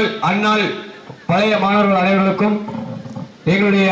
முன்னாள் அந்நாள் பழைய மாணவர்கள் அனைவருக்கும் எங்களுடைய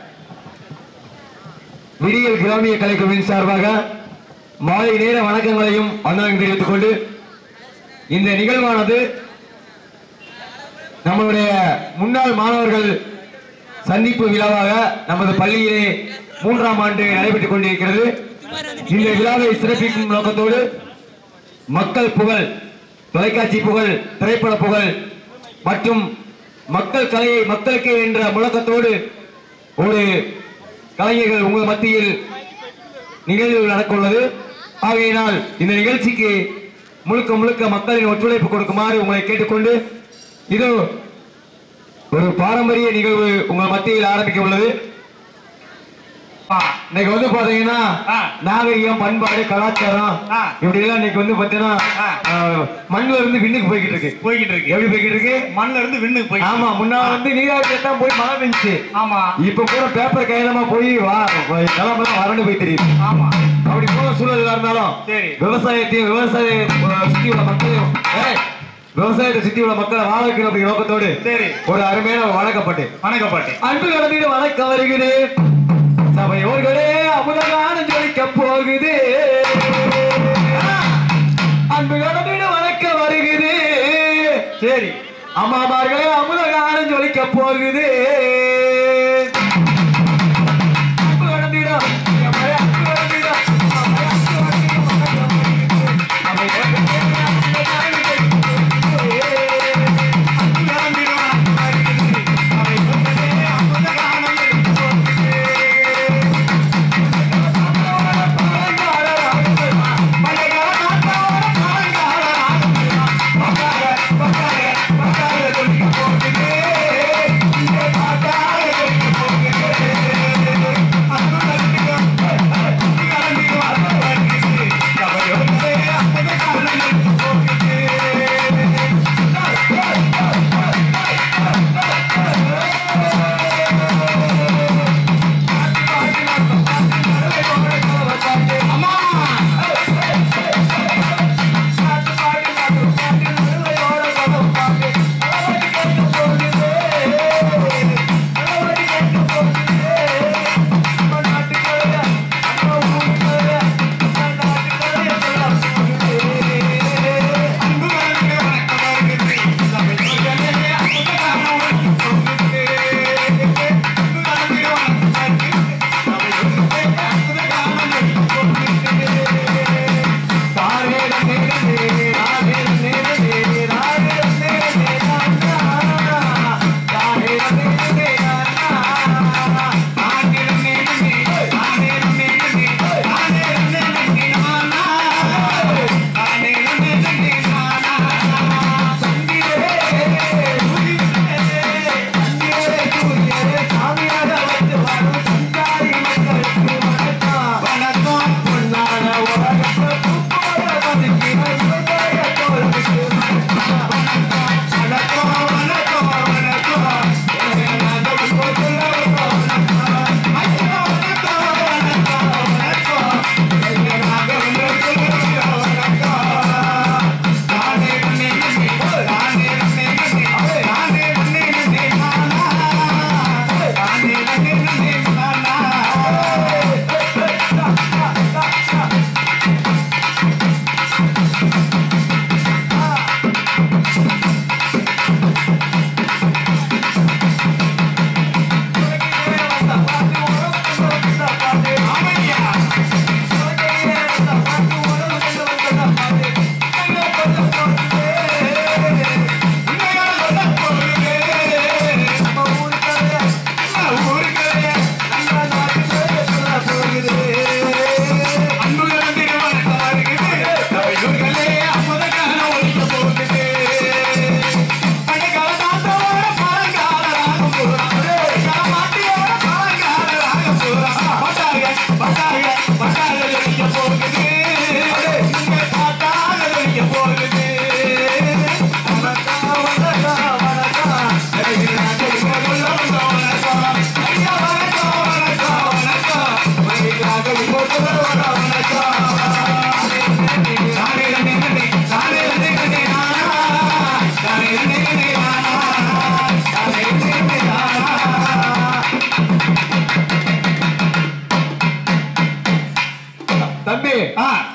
விடியல் கிராமிய கலைக்குழுவின் சார்பாக மாலை நேர வணக்கங்களையும் வந்தனம் தெரிவித்துக் கொண்டு இந்த நிகழ்வானது நம்மளுடைய முன்னாள் மாணவர்கள் சந்திப்பு விழாவாக நமது பள்ளியிலே மூன்றாம் ஆண்டு நடைபெற்றுக் கொண்டிருக்கிறது இந்த விழாவை சிறப்பிக்கும் நோக்கத்தோடு மக்கள் புகழ் தொலைக்காட்சி புகழ் திரைப்பட புகழ் மற்றும் மக்கள் கலையை மக்களுக்கே என்ற முழக்கத்தோடு ஒரு கலைஞர்கள் உங்கள் மத்தியில் நிகழ்வு நடக்க உள்ளது ஆகையினால் இந்த நிகழ்ச்சிக்கு முழுக்க முழுக்க மக்களின் ஒத்துழைப்பு கொடுக்குமாறு உங்களை கேட்டுக்கொண்டு இது ஒரு பாரம்பரிய நிகழ்வு உங்கள் மத்தியில் ஆரம்பிக்க உள்ளது இன்னைக்கு வந்து பாத்தீங்கன்னா ஆ. நாகரிகம் பண்பாடு கலாச்சாரம் ஆ. இப்படி எல்லாம் இன்னைக்கு வந்து பாத்தீங்கன்னா ஆ. ஆ, மண்ணுல இருந்து விண்ணுக்கு போய்கிட்டு இருக்கு போய்கிட்டு இருக்கு எப்படி போய்கிட்டு இருக்கு மண்ணுல இருந்து விண்ணுக்கு போய் ஆமா முன்னால வந்து நீராட்சி தான் போய் மழை பெஞ்சுச்சு ஆமா இப்ப கூட பேப்பர் கையிலமா போய் வா கிளம்பலாம் வறண்டு போய் தெரியுது ஆமா அப்படி போன சூழல் இருந்தாலும் சரி. விவசாயத்தையும் விவசாய அஹ், சுத்தி உள்ள மக்களையும் ஏய், விவசாயத்தை சுத்தி உள்ள மக்களை வாழ வைக்கணும் அப்படிங்கிற நோக்கத்தோடு சரி ஒரு அருமையான ஒரு வணக்கப்பட்டு வணக்கப்பட்டு அன்பு கடந்தீடு வணக்கம் வருகிறது சபையோர்களே அமுதகானம் ஜொலிக்க போகுது அன்பு கடந்தீடு வணக்கம் வருகிறது சரி அம்மாமார்களே அமுதகானம் ஜொலிக்க போகுது அன்பு கடந்தீடு எம்மையே அன்பு கடந்தீடு எம்மையே அன்பு கடந்தீடு வணக்கம் வருகிறது. அவை ஆ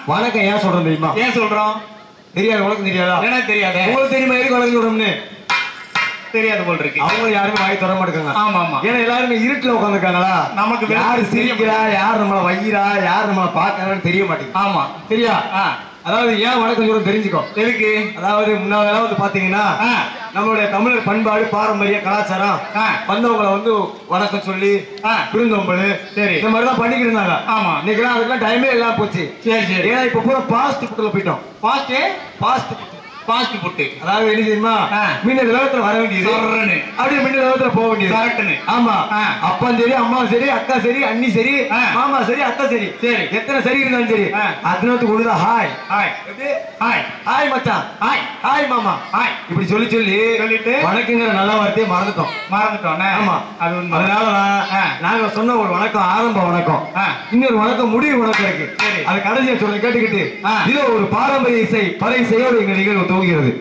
வணக்கம் ஏன் சொல்றேன் தெரியுமா ஏன் சொல்றோம் தெரியாது உனக்கு தெரியாதா எனக்கு தெரியாதே உங்களுக்கு தெரியுமா எதுக்கு வணக்கம் சொல்றோம்னு தெரியாது போல் இருக்கு அவங்க யாருமே வாய் தர மாட்டேங்காங்க ஆமா ஆமா ஏன்னா எல்லாருமே இருட்டுல உட்காந்துருக்காங்களா நமக்கு வெளிச்சம் யாரு தெரிய சிரிக்கிறா யார் நம்மள வைக்கிறா யார் நம்மள பாக்குறான்னு தெரிய மாட்டேங்குது ஆமா சரியா ஆ. அதாவது ஏன் வணக்கம் சொல்றோம் தெரிஞ்சுக்கோ எதுக்கு அதாவது முன்னாவதெல்லாம் வந்து பாத்தீங்கன்னா ஆ. நம்மளுடைய தமிழர் பண்பாடு பாரம்பரிய கலாச்சாரம் ஆ. வந்தவங்களை வந்து வணக்கம் சொல்லி ஆ. விருந்தோம்பல் சரி. இந்த மாதிரி தான் பண்ணிக்கிட்டு இருந்தாங்க ஆமா. இன்னைக்கெல்லாம் அதுக்கெல்லாம் டைமே எல்லாம் போச்சு சரி சரி ஏன்னா இப்ப பூரா பாஸ்ட் ஃபுட்ல போயிட்டோம் பாஸ்ட் பாஸ்ட் பாஸ்ட் புட்டு அதாவது என்ன தெரியுமா ஆ. முன்ன உலகத்துல வர வேண்டியது சர்றன்னு. அப்படியே முன்ன உலகத்துல போக வேண்டியது கரெக்ட்னு. ஆமா ஆ. அப்பா சரி அம்மா சரி அக்கா சரி அண்ணி சரி ஆ. மாமா சரி அக்கா சரி சரி. எத்தனை சரி இருந்தாலும் சரி ஆ. அத்தனத்துக்கு ஒண்ணுதான் ஹாய் ஹாய் எப்படி ஹாய் ஹாய் மச்சான் ஹாய் ஹாய் மாமா ஹாய் இப்படி சொல்லி சொல்லி சொல்லிட்டு? வணக்கங்கிற நல்ல வார்த்தையை மறந்துட்டோம் மறந்துட்டோண்ணே ஆமா அது உண்மை அதனால ஆ. நாங்க சொன்ன ஒரு வணக்கம் ஆரம்ப வணக்கம் ஆ. இன்னொரு வணக்கம் முடிவு வணக்கம் இருக்கு சரி. அது கடைசியா சொல்ல கேட்டுக்கிட்டு ஆ. இது ஒரு பாரம்பரிய இசை பல இசையோடு எங்க நிகழ்வு துவங்குகிறது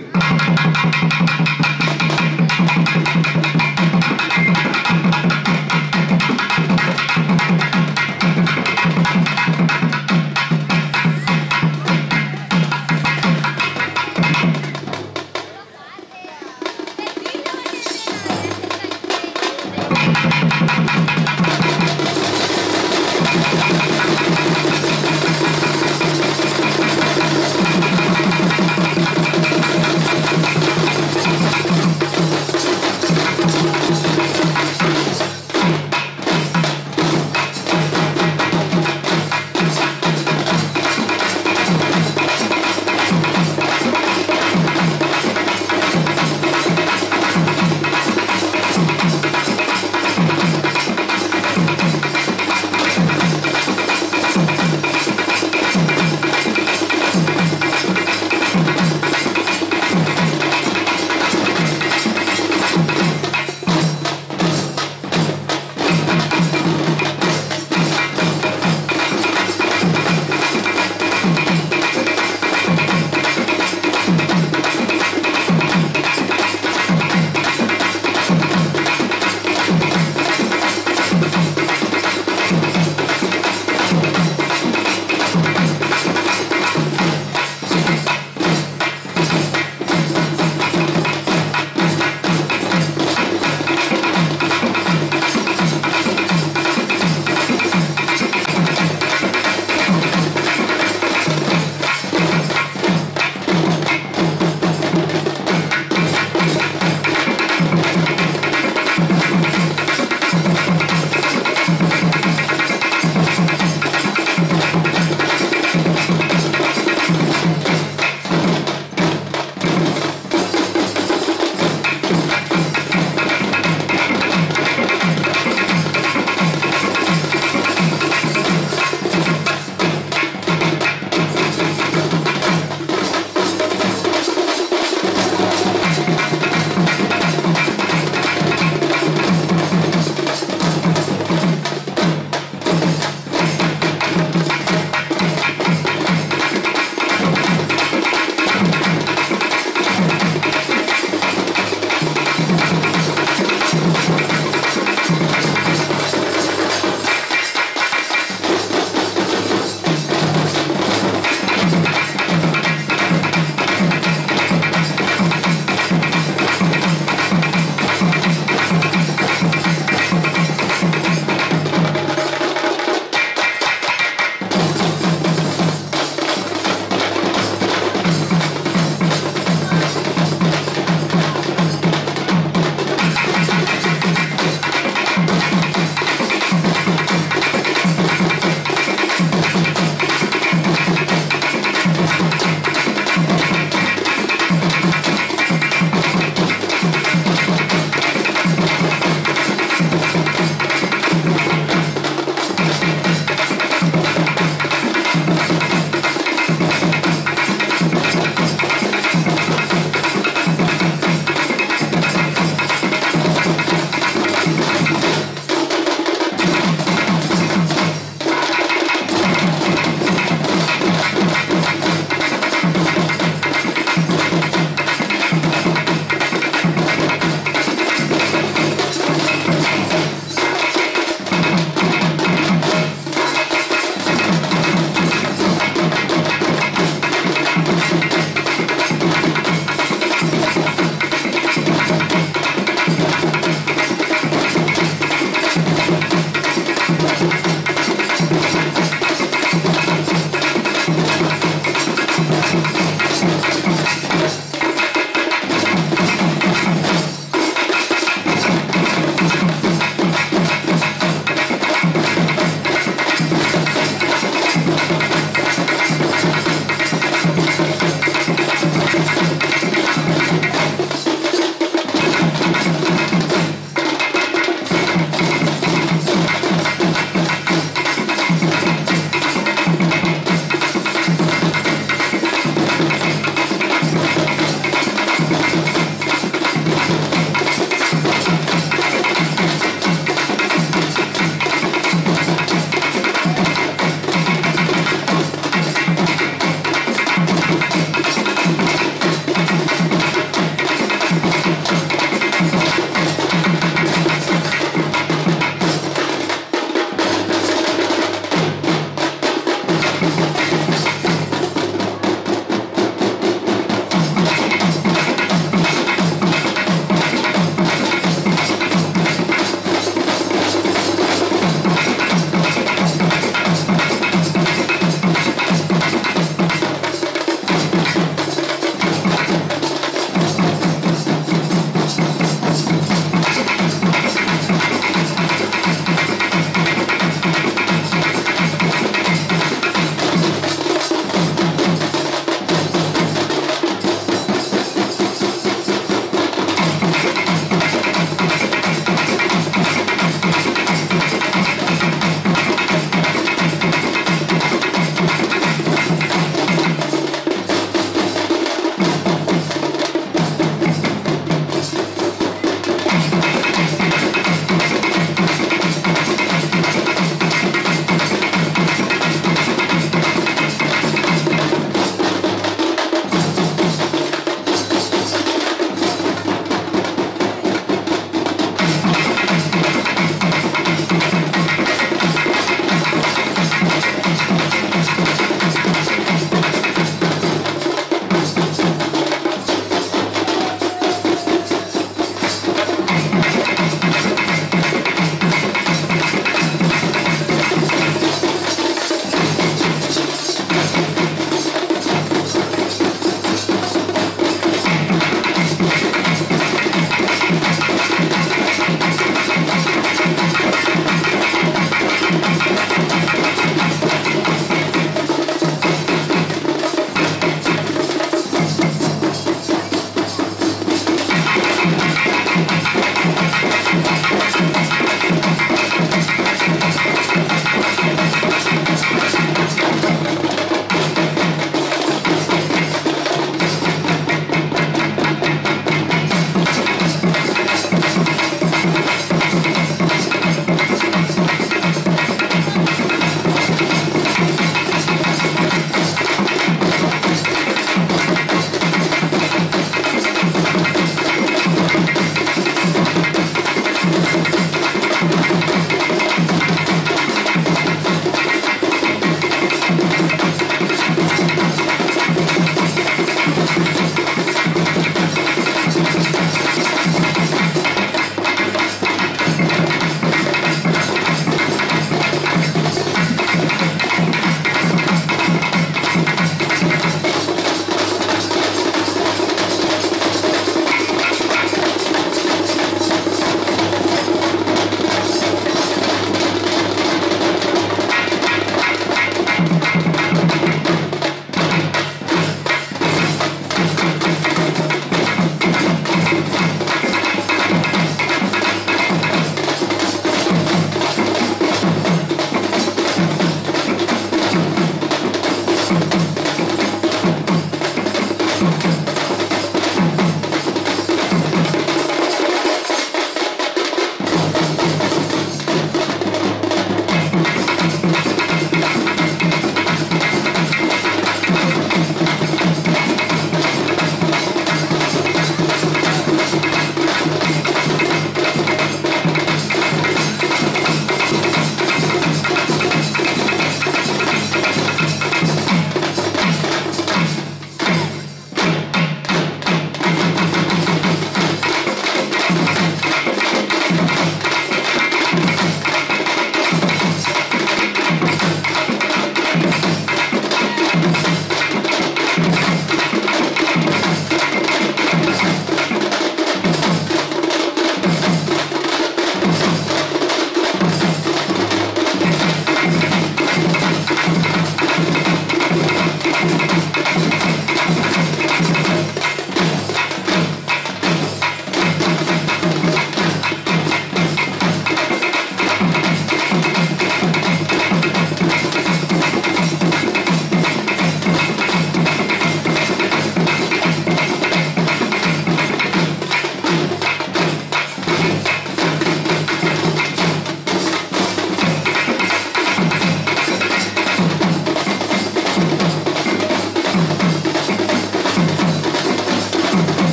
Thank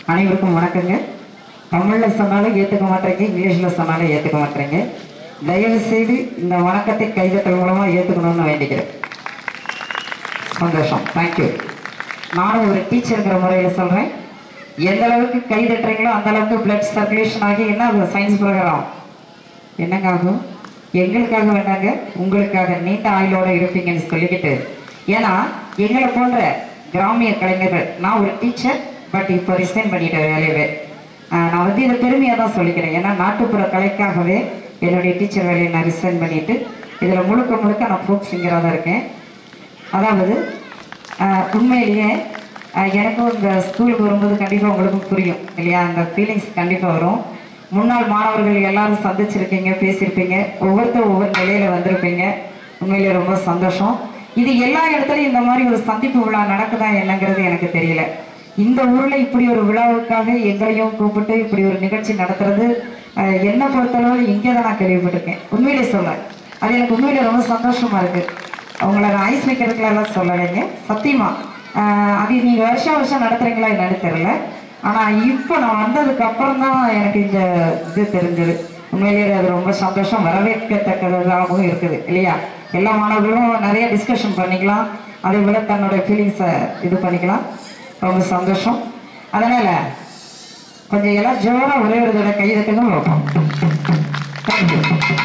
அனைவருக்கும் வணக்கங்க தமிழில் சொன்னாலும் ஏற்றுக்க மாட்டேங்க இங்கிலீஷில் சொன்னாலும் ஏற்றுக்க மாட்டேங்க தயவு செய்து இந்த வணக்கத்தை கைதட்டல் மூலமாக ஏற்றுக்கணும்னு வேண்டிக்கிறேன் சந்தோஷம் தேங்க்யூ நானும் ஒரு டீச்சருங்கிற முறையில் சொல்கிறேன் எந்த அளவுக்கு கை தட்டுறீங்களோ அந்த அளவுக்கு பிளட் சர்க்குலேஷன் ஆகி என்ன அது சயின்ஸ் ப்ரோக்ராம் என்னங்க ஆகும் எங்களுக்காக வேண்டாங்க உங்களுக்காக நீண்ட ஆயுளோட இருப்பீங்கன்னு சொல்லிக்கிட்டு ஏன்னா எங்களை போன்ற கிராமிய கலைஞர்கள் நான் ஒரு டீச்சர் பட் இப்போ ரிசைன் பண்ணிட்டேன் வேலையவே ஆஹ் நான் வந்து இதை பெருமையாக தான் சொல்லிக்கிறேன் ஏன்னா நாட்டுப்புற கலைக்காகவே என்னுடைய டீச்சர் வேலையை நான் ரிசைன் பண்ணிட்டு இதில் முழுக்க முழுக்க நான் ஃபோக் சிங்கராக தான் இருக்கேன் அதாவது ஆஹ் உண்மையிலேயே ஆஹ் எனக்கும் இந்த ஸ்கூலுக்கு வரும்போது கண்டிப்பாக உங்களுக்கும் புரியும் இல்லையா அந்த ஃபீலிங்ஸ் கண்டிப்பாக வரும் முன்னாள் மாணவர்கள் எல்லாரும் சந்திச்சிருக்கீங்க பேசியிருப்பீங்க ஒவ்வொருத்தரும் ஒவ்வொரு நிலையில் வந்திருப்பீங்க உண்மையிலேயே ரொம்ப சந்தோஷம் இது எல்லா இடத்துலையும் இந்த மாதிரி ஒரு சந்திப்பு விழா நடக்குதா என்னங்கிறது எனக்கு தெரியல இந்த ஊரில் இப்படி ஒரு விழாவுக்காக எங்களையும் கூப்பிட்டு இப்படி ஒரு நிகழ்ச்சி நடத்துறது ஆஹ் என்னை பொறுத்தளவு இங்கே தான் நான் கேள்விப்பட்டிருக்கேன் உண்மையிலே சொல்றேன் அது எனக்கு உண்மையிலே ரொம்ப சந்தோஷமா இருக்கு அவங்கள நான் ஐஸ் வைக்கிறதுக்குலாம் எல்லாம் சொல்லலைங்க சத்தியமா ஆஹ் அது நீங்க வருஷம் வருஷம் நடத்துறீங்களா என்னன்னு தெரியல ஆனா இப்போ நான் வந்ததுக்கு அப்புறம் தான் எனக்கு இந்த இது தெரிஞ்சது உண்மையிலேயே அது ரொம்ப சந்தோஷம் வரவேற்கத்தக்கதாகவும் இருக்குது இல்லையா எல்லா மாணவர்களும் நிறைய டிஸ்கஷன் பண்ணிக்கலாம் அதே போல தன்னோட ஃபீலிங்ஸை இது பண்ணிக்கலாம் ரொம்ப சந்தோஷம் அதனால கொஞ்சம் எல்லாம் ஜோரா ஒரே ஒரு தடவை கை தட்டுங்க பார்ப்போம் தேங்க்யூ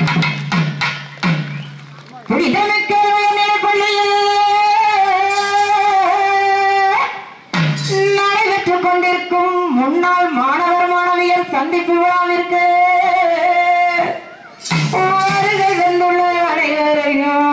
புனிதமிக்க பள்ளியில் நடைபெற்றுக் கொண்டிருக்கும் முன்னாள் மாணவர் மாணவியர் சந்திப்பு விழாவிற்கு வருகை தந்துள்ள அனைவரையும்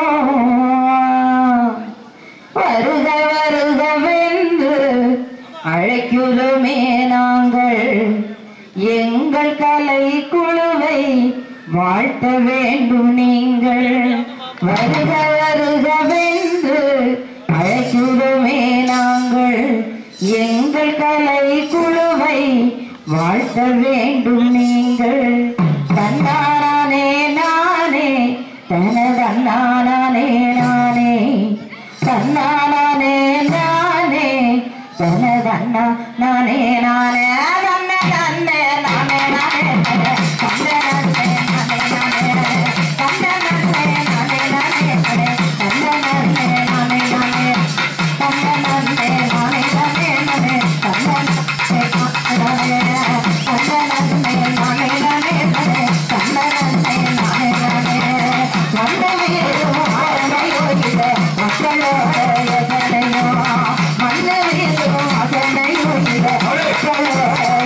வருக வருகவென்று அழைக்கிறோமே நாங்கள் எங்கள் கலை குழுவை வாழ்த்த வேண்டும் நீங்கள் வருக வருகவென்று அழைக்கிறோமே நாங்கள் எங்கள் கலை குழுவை வாழ்த்த வேண்டும் நீங்கள் தன்னானே நானே தனதன்னானே நானே தன்னானே நானே தனதன்னா நானே நானே தன்ன தன்னே நானே நானே தன்ன தன்னே நானே நானே தன்ன நன்னே நானே நானே தன்ன தன்ன நன்னே நானே நானே தன்ன நன்னே நானே நானே நானே தன்ன நன்னே நானே தன்ன நன்னே நானே நானே நானே தன்ன நன்னே நானே நானே வந்த வீரும் ஆரணையோ இல்லை மக்களோட எதனையோ மன்ன வீரும் அதனையோ இல்லை மக்களோட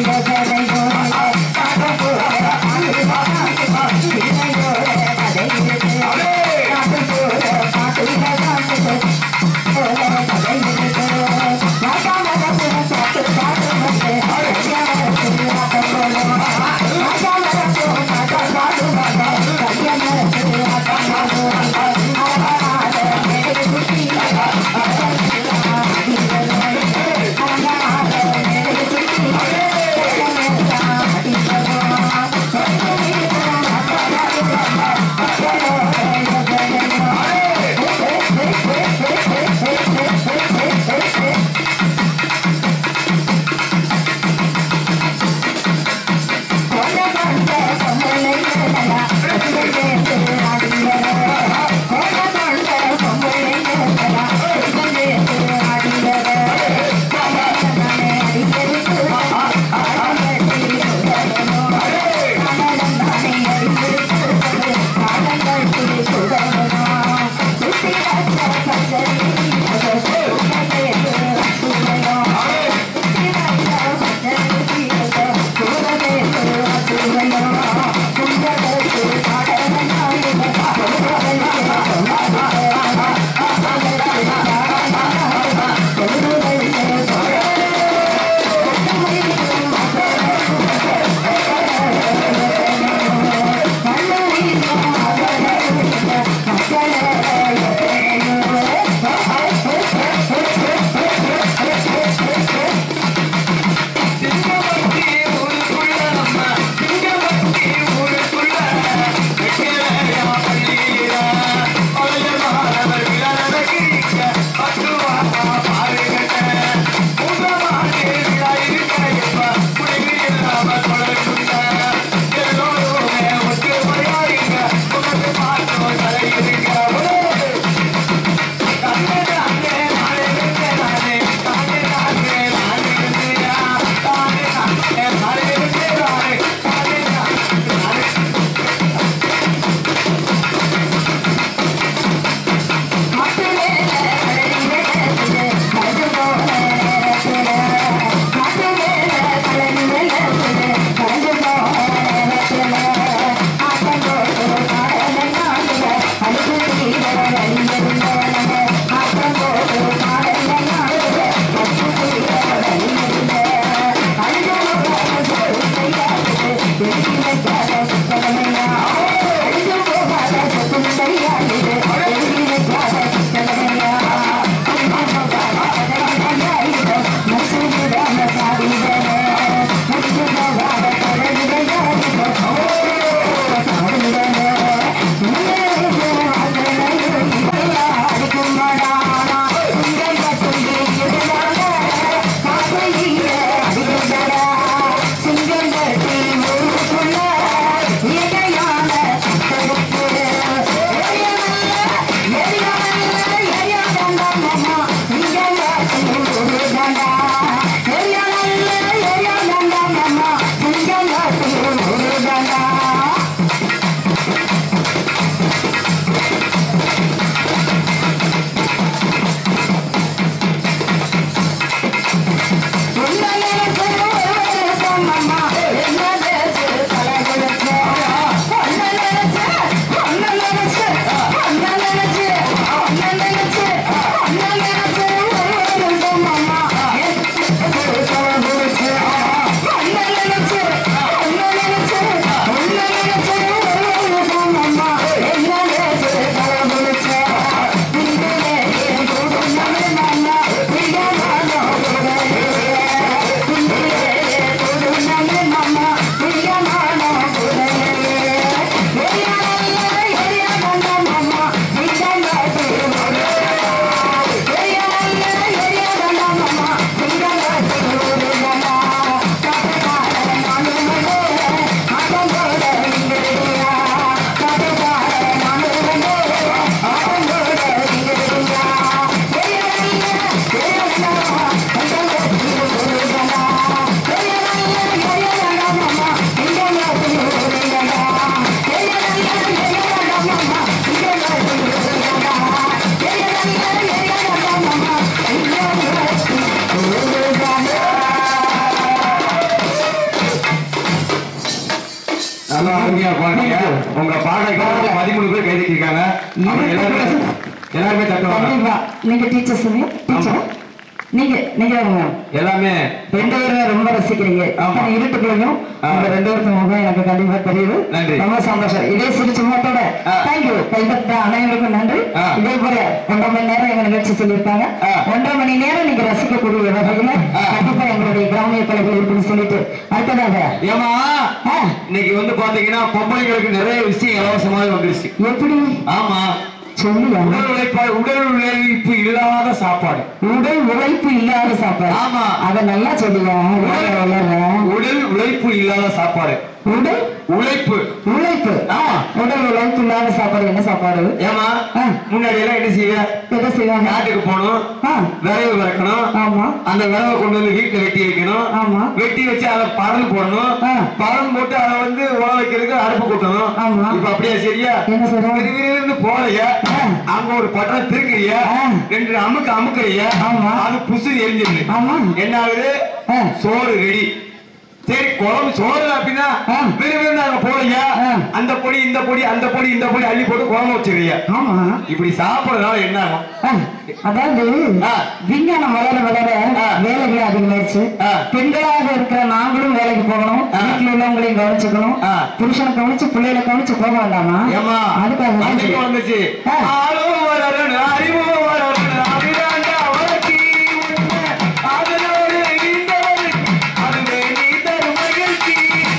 ரொம்ப அருமையா பாருங்க உங்க பாடல்கள் பதிமூணு பேர் கைதிக்கிருக்காங்க அவங்க எல்லாருமே எல்லாருமே தட்டுவாங்க கண்டிப்பா நீங்க டீச்சர்ஸ் டீச்சர் நீங்க நீங்க அவங்க எல்லாமே ரெண்டு பேருமே ரொம்ப ரசிக்கிறீங்க ஆமா. ஆனா இருட்டுக்குள்ளயும் ஆ. உங்க ரெண்டு பேருக்கு முகம் எனக்கு கண்டிப்பா தெரியுது நன்றி. ரொம்ப சந்தோஷம் இதே சிரிச்ச முகத்தோட ஆ. தேங்க்யூ கைதட்ட அனைவருக்கும் நன்றி ஆ. இதே போல ஒன்றரை மணி நேரம் எங்க நிகழ்ச்சி சொல்லியிருக்காங்க ஆ. ஒன்றரை மணி நேரம் நீங்க ரசிக்கக்கூடிய வகையில ஆ. கண்டிப்பா எங்களுடைய கிராமிய கலைகள் இருக்குன்னு சொல்லிட்டு அடுத்ததாக ஏமா ஆ, இன்னைக்கு வந்து பாத்தீங்கன்னா பொம்பளைங்களுக்கு நிறைய விஷயம் இலவசமாக வந்துருச்சு எப்படி ஆமா சொல்லுங்க உடல் உழைப்பா உடல் உழைப்பு இல்லாத சாப்பாடு உடல் உழைப்பு இல்லாத சாப்பாடு ஆமா. அத நல்லா சொல்லுங்க வளர வளர உடல் உழைப்பு இல்லாத சாப்பாடு உடல் உழைப்பு உழைப்பு ஆ. உடல் உழைப்பு இல்லாத சாப்பாடு என்ன சாப்பாடு ஏமா ஆ. முன்னாடி எல்லாம் என்ன செய்ய என்ன செய்வாங்க நாட்டுக்கு போகணும் ஆ, விறகு விறக்கணும் ஆமா அந்த விறவை கொண்டு வந்து வீட்டுல வெட்டி வைக்கணும் ஆமா. வெட்டி வச்சு அதை பறந்து போடணும் ஆ. பறந்து போட்டு அதை வந்து உழ வைக்கிறதுக்கு அடுப்பு கூட்டணும் ஆமா. இப்ப அப்படியே சரியா என்ன சொல்றோம்? விறுவிறுன்னு போலைய ஆ. அங்க ஒரு பட்டம் திருக்கிறிய ஆ. ரெண்டு அமுக்கு அமுக்குறிய ஆமா. அது புசு எரிஞ்சிருது ஆமா. என்ன ஆகுது ஆ. சோறு ரெடி சரி குழம்பு சோறு அப்படின்னா ஆ. விறுவிறுன்னு அங்க போலைய ஆ. அந்த பொடி இந்த பொடி அந்த பொடி இந்த பொடி அள்ளி போட்டு குழம்பு வச்சிருக்கிய ஆமா இப்படி சாப்பிடுறதுனால என்ன ஆகும் ஆ, அதாவது ஆ. விஞ்ஞானம் வளர வளர ஆ. வேலைகள் அதிகமாயிருச்சு ஆ. பெண்களாக இருக்கிற நாங்களும் வேலைக்கு போகணும் ஆ. வீட்டுல உள்ளவங்களையும் கவனிச்சுக்கணும் ஆ. புருஷனை கவனிச்சு பிள்ளைகளை கவனிச்சு போக வேண்டாமா ஏமா அதுக்காக தான் அன்னைக்கு இது. வந்துச்சு ஆ. ஆளும் வளரணும் அறிவும் வளரணும் அபிராண்டா வளர்ச்சி உண்மை அதனோடு இணைந்தவள் அதுவே நீ தரும் மகிழ்ச்சி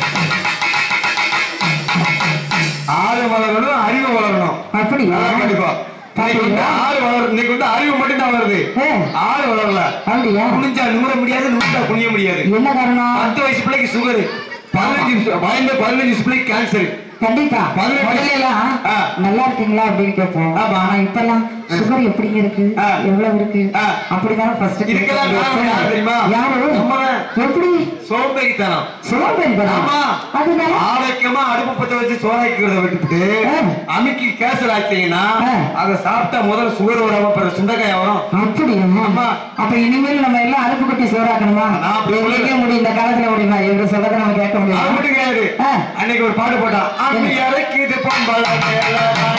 ஆளு வளரணும் அறிவு வளரணும் அப்படியா அதான் கண்டிப்பா இன்னைக்கு வந்து ஆளு வளரும் இன்னைக்கு வந்து அறிவு மட்டும் தான் வருது ஏ, ஆளு வளரல அப்படியா குனிஞ்சா நிமிர முடியாது நிமிர்ந்தா குனிய முடியாது என்ன காரணம் பத்து வயசு பிள்ளைக்கு சுகர் பதினஞ்சு வயது பதினஞ்சு பிள்ளைக்கு கேன்சர் கண்டிப்பா பதினெட்டு. முதல்ல எல்லாம் ஆ. நல்லா இருக்கீங்களா அப்படின்னு கேட்போம் ஆமா. ஆனா இப்பெல்லாம் சுகர் எப்படிங்க இருக்கு ஆ. எவ்வளவு இருக்கு ஆ. அப்படிதான் ஃபர்ஸ்ட் இதுக்கெல்லாம் காரணம் யாரு தெரியுமா? யாரு நம்மதான். எப்படி சோம்பேறித்தனம் சோம்பேறி ஆமா அதனால ஆரோக்கியமா அடுப்பு பத்த வச்சு சோறாக்கிறத விட்டுட்டு ஆ. அமுக்கி கேசல் ஆச்சீங்கன்னா ஆ. அதை சாப்பிட்டா முதல்ல சுகர் வராம பிறகு சுண்டக்காய் வரும் அப்படியா ஆமா. அப்ப இனிமேல் நம்ம எல்லாம் அறுப்பு கட்டி சோறாக்கணுமா நான் அப்படி எங்க முடியும் இந்த காலத்துல முடியுமா எங்க சொல்றதை நம்ம கேட்க அது முடியும் மட்டும் கிடையாது ஆ. அன்னைக்கு ஒரு பாட்டு போட்டான் அம்மி இறக்கிது பொம்பள மேல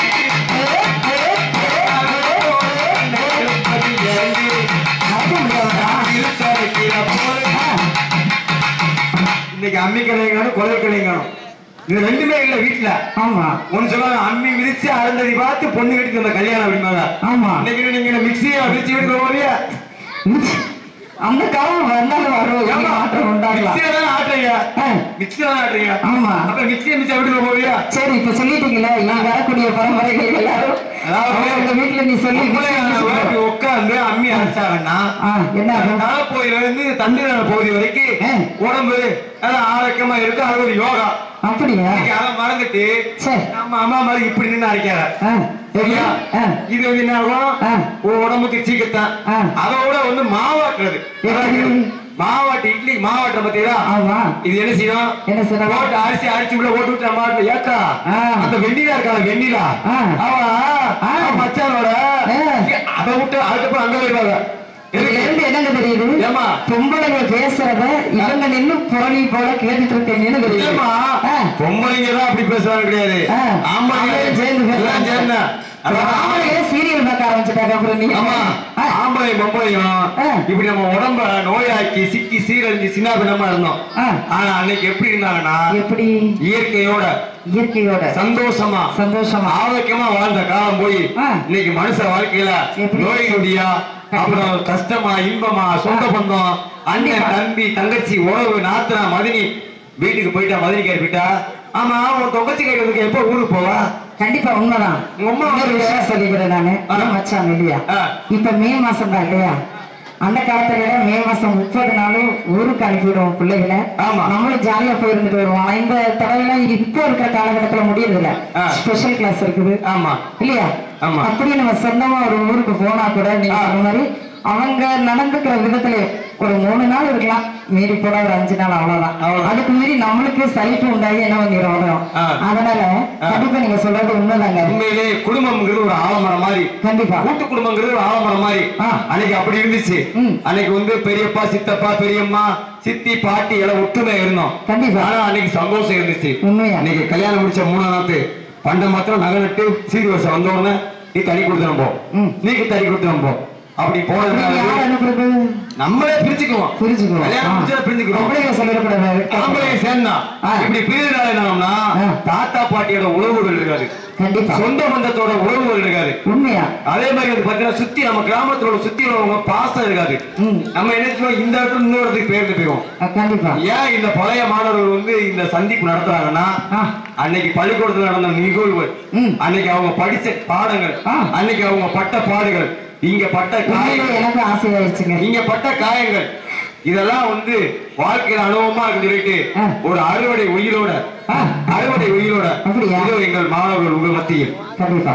மறக்க முடியாதா இன்னைக்கு அம்மி கலையும் கொலை கலையும் இது ரெண்டுமே இல்ல வீட்டுல ஆமா ஒண்ணு சொல்லுவாங்க அம்மி மிதிச்சு அருந்ததி பார்த்து பொண்ணு கட்டிட்டு வந்த கல்யாணம் அப்படிம்பாங்க ஆமா இன்னைக்கு நீங்க மிக்சியை மிதிச்சு விடுக்கிற போலியா அந்த காலம் வந்தாலும் வரும் இனி மாற்றம் உண்டாகலாம் மிக்சியை தான் ஆட்டுறீங்க ஆ. மிக்சியை தான் ஆட்டுறீங்க ஆமா அப்ப மிக்சியை மிச்சம் விடுக்கிற போலியா சரி இப்ப சொல்லிட்டீங்களா இனி வரக்கூடிய பரம்பரைகள் எல்லாரும் அதாவது உங்க வீட்டுல நீ சொல்லி உட்காந்து அம்மி அரைச்சாங்கன்னா ஆ, என்ன ஆகும்? தலைப்பகுதியில இருந்து தண்டுநல பகுதி வரைக்கும் ஆ. உடம்பு நல்லா ஆரோக்கியமா இருக்கு அது ஒரு யோகா அப்படியா இன்னைக்கு அதை மறந்துட்டு சரி நம்ம அம்மா மாதிரி இப்படி நின்று அரைக்காத ஆ, சரியா ஆ, இது வந்து என்ன ஆகும் ஆ. உன் உடம்புக்கு சீக்கிரத்தான் ஆ. அதோட வந்து மாவாட்டுறது எப்படி? மாவாட்டு இட்லி மாவாட்டுற பத்தியா ஆமா இது என்ன செய்யும் என்ன செய்யணும்? போட்டு அரிசி அரிசி உள்ள போட்டு விட்டு அம்மா வீட்டுல ஏக்கா ஆ. அந்த வெண்ணிலா இருக்கால வெண்ணிலா ஆ. அவ ஆ. அவ மச்சானோட ஆ. அதை விட்டு அதுக்கப்புறம் அங்க போயிடுவாங்க இதுல எதுக்கு? இருந்து என்னங்க தெரியுது ஏம்மா? பொம்பளைங்க பேசுறத இவங்க நின்னு புரணி போல கேட்டுட்டு இருக்கீங்கன்னு தெரியுது இல்லம்மா, ஆ. பொம்பளைங்க தான் அப்படி பேசுறாங்க கிடையாது ஆ. ஆம்பளைங்க அவங்களே சேர்ந்து பேசுறாங்க. எல்லாம் சேர்ந்து. அதான் ஆம்பளைங்க சீரியல் பார்க்க ஆரம்பிச்சுட்டாங்க அப்புறம் நீங்க ஆமா ஆ. ஆம்பளை பொம்பளையும் ஆ. இப்படி நம்ம உடம்ப நோயாக்கி சிக்கி சீரழிஞ்சு சின்ன பின்னமா இருந்தோம் ஆ. ஆனா அன்னைக்கு எப்படி இருந்தாங்கன்னா எப்படி இயற்கையோட இயற்கையோட சந்தோஷமா சந்தோஷமா ஆரோக்கியமா வாழ்ந்த காலம் போய் ஆ. இன்னைக்கு மனுஷ வாழ்க்கையில எப்படி? நோய் நொடியா அப்புறம் கஷ்டமா இன்பமா சொந்த பந்தம் அண்ணன் கண்டிப்பா. தம்பி தங்கச்சி உறவு நாத்தனா மதினி வீட்டுக்கு போயிட்டா மதினிக்காரி போயிட்டா ஆமா உன் தொங்கச்சி கேட்கறதுக்கு எப்ப ஊருக்கு போவா கண்டிப்பா உண்மைதான் உங்க அம்மா இன்னொரு விஷயம் சொல்லிக்கிறேன் நானு ஆ. ஏன் மச்சான் இல்லையா ஆ. இப்ப மே மாசம் தான் இல்லையா அந்த காலத்துல விட மே மாசம் முப்பது நாளும் ஊருக்கு அனுப்பிவிடுவோம் பிள்ளைகளை ஆமா. நம்மளும் ஜாலியா போயிருந்துட்டு வருவோம் ஆனா இந்த தடவைலாம் இப்போ இருக்கிற காலகட்டத்துல முடியறது இல்ல ஆ. ஸ்பெஷல் கிளாஸ் இருக்குது ஆமா இல்லையா ஆமா. அப்படி நம்ம சொந்தமா ஒரு ஊருக்கு போனா கூட நீங்க ஆ. சொன்ன மாதிரி அவங்க நடந்துக்கிற விதத்துல ஒரு மூணு நாள் இருக்கலாம் மீறி போட ஒரு அஞ்சு நாள் அவ்வளவுதான் அவ்வளவுதான். அதுக்கு மீறி நம்மளுக்கு சலிப்பு உண்டாகி என்ன பண்ணிடும் வரும் ஆ. அதனால கண்டிப்பா நீங்க சொல்றது உண்மைதாங்க உண்மையிலே குடும்பம்ங்கிறது ஒரு ஆலமரம் மாதிரி கண்டிப்பா கூட்டு குடும்பங்கிறது ஒரு ஆலமரம் மாதிரி ஆ. அன்னைக்கு அப்படி இருந்துச்சு ம். அன்னைக்கு வந்து பெரியப்பா சித்தப்பா பெரியம்மா சித்தி பாட்டி எல்லாம் ஒற்றுமை இருந்தோம் கண்டிப்பா. ஆனா அன்னைக்கு சந்தோஷம் இருந்துச்சு உண்மையா? இன்னைக்கு கல்யாணம் முடிச்ச மூணாம் நாத்து பண்ட மாத்திரம் நகை நட்டு சீர் வருஷம் வந்த உடனே நீ தனி கொடுத்துரும் போ ம். நீக்கு தனி கொடுத்துரும் போ அப்படி நீங்க போனதுனால யார் அனுப்புறது நம்மளே பிரிச்சுக்குவோம் புரிஞ்சுக்குவோம் கல்யாணம் முடிச்சா பிரிஞ்சுக்குவோம் பொம்பளைங்க சொல்லிடக்கூடாது ஆம்பளைங்க சேர்ந்தா ஆ. இப்படி பிரிவுனால என்னன்னா ஆ. தாத்தா பாட்டியோட உறவுகள் இருக்காது கண்டிப்பா சொந்த பந்தத்தோட உறவுகள் இருக்காது உண்மையா அதே மாதிரி வந்து பாத்தீங்கன்னா சுத்தி நம்ம கிராமத்தோட சுத்தி உள்ளவங்க பாசம் இருக்காது ம். நம்ம என்ன செய்வோம் இந்த இடத்துல இன்னொரு இடத்துக்கு பெயர்ந்து போயிடும் ஆ, கண்டிப்பா ஏன் இந்த பழைய மாணவர்கள் வந்து இந்த சந்திப்பு நடத்துறாங்கன்னா ஆ. அன்னைக்கு பள்ளிக்கூடத்துல நடந்த நிகழ்வு ம். அன்னைக்கு அவங்க படிச்ச பாடங்கள் ஆ. அன்னைக்கு அவங்க பட்ட பாடுகள் இங்க பட்ட உண்மையிலே காயங்கள் எனக்கு ஆசையாயிருச்சுங்க இங்க பட்ட காயங்கள் இதெல்லாம் வந்து வாழ்க்கையில அனுபவமா இருக்கு சொல்லிட்டு ஆ. ஒரு அறுவடை உயிரோட ஆ. அறுவடை உயிரோட அப்படியா? இதோ எங்கள் மாணவர்கள் உங்கள் மத்தியில் கண்டிப்பா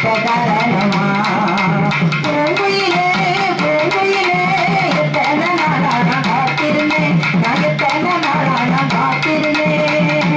இருக்க காரணமா பூங்குயிலே பூங்குயிலே எத்தனை நாளா நான் காத்திருந்தேன் நான் எத்தனை நாளா நான் காத்திருந்தேன்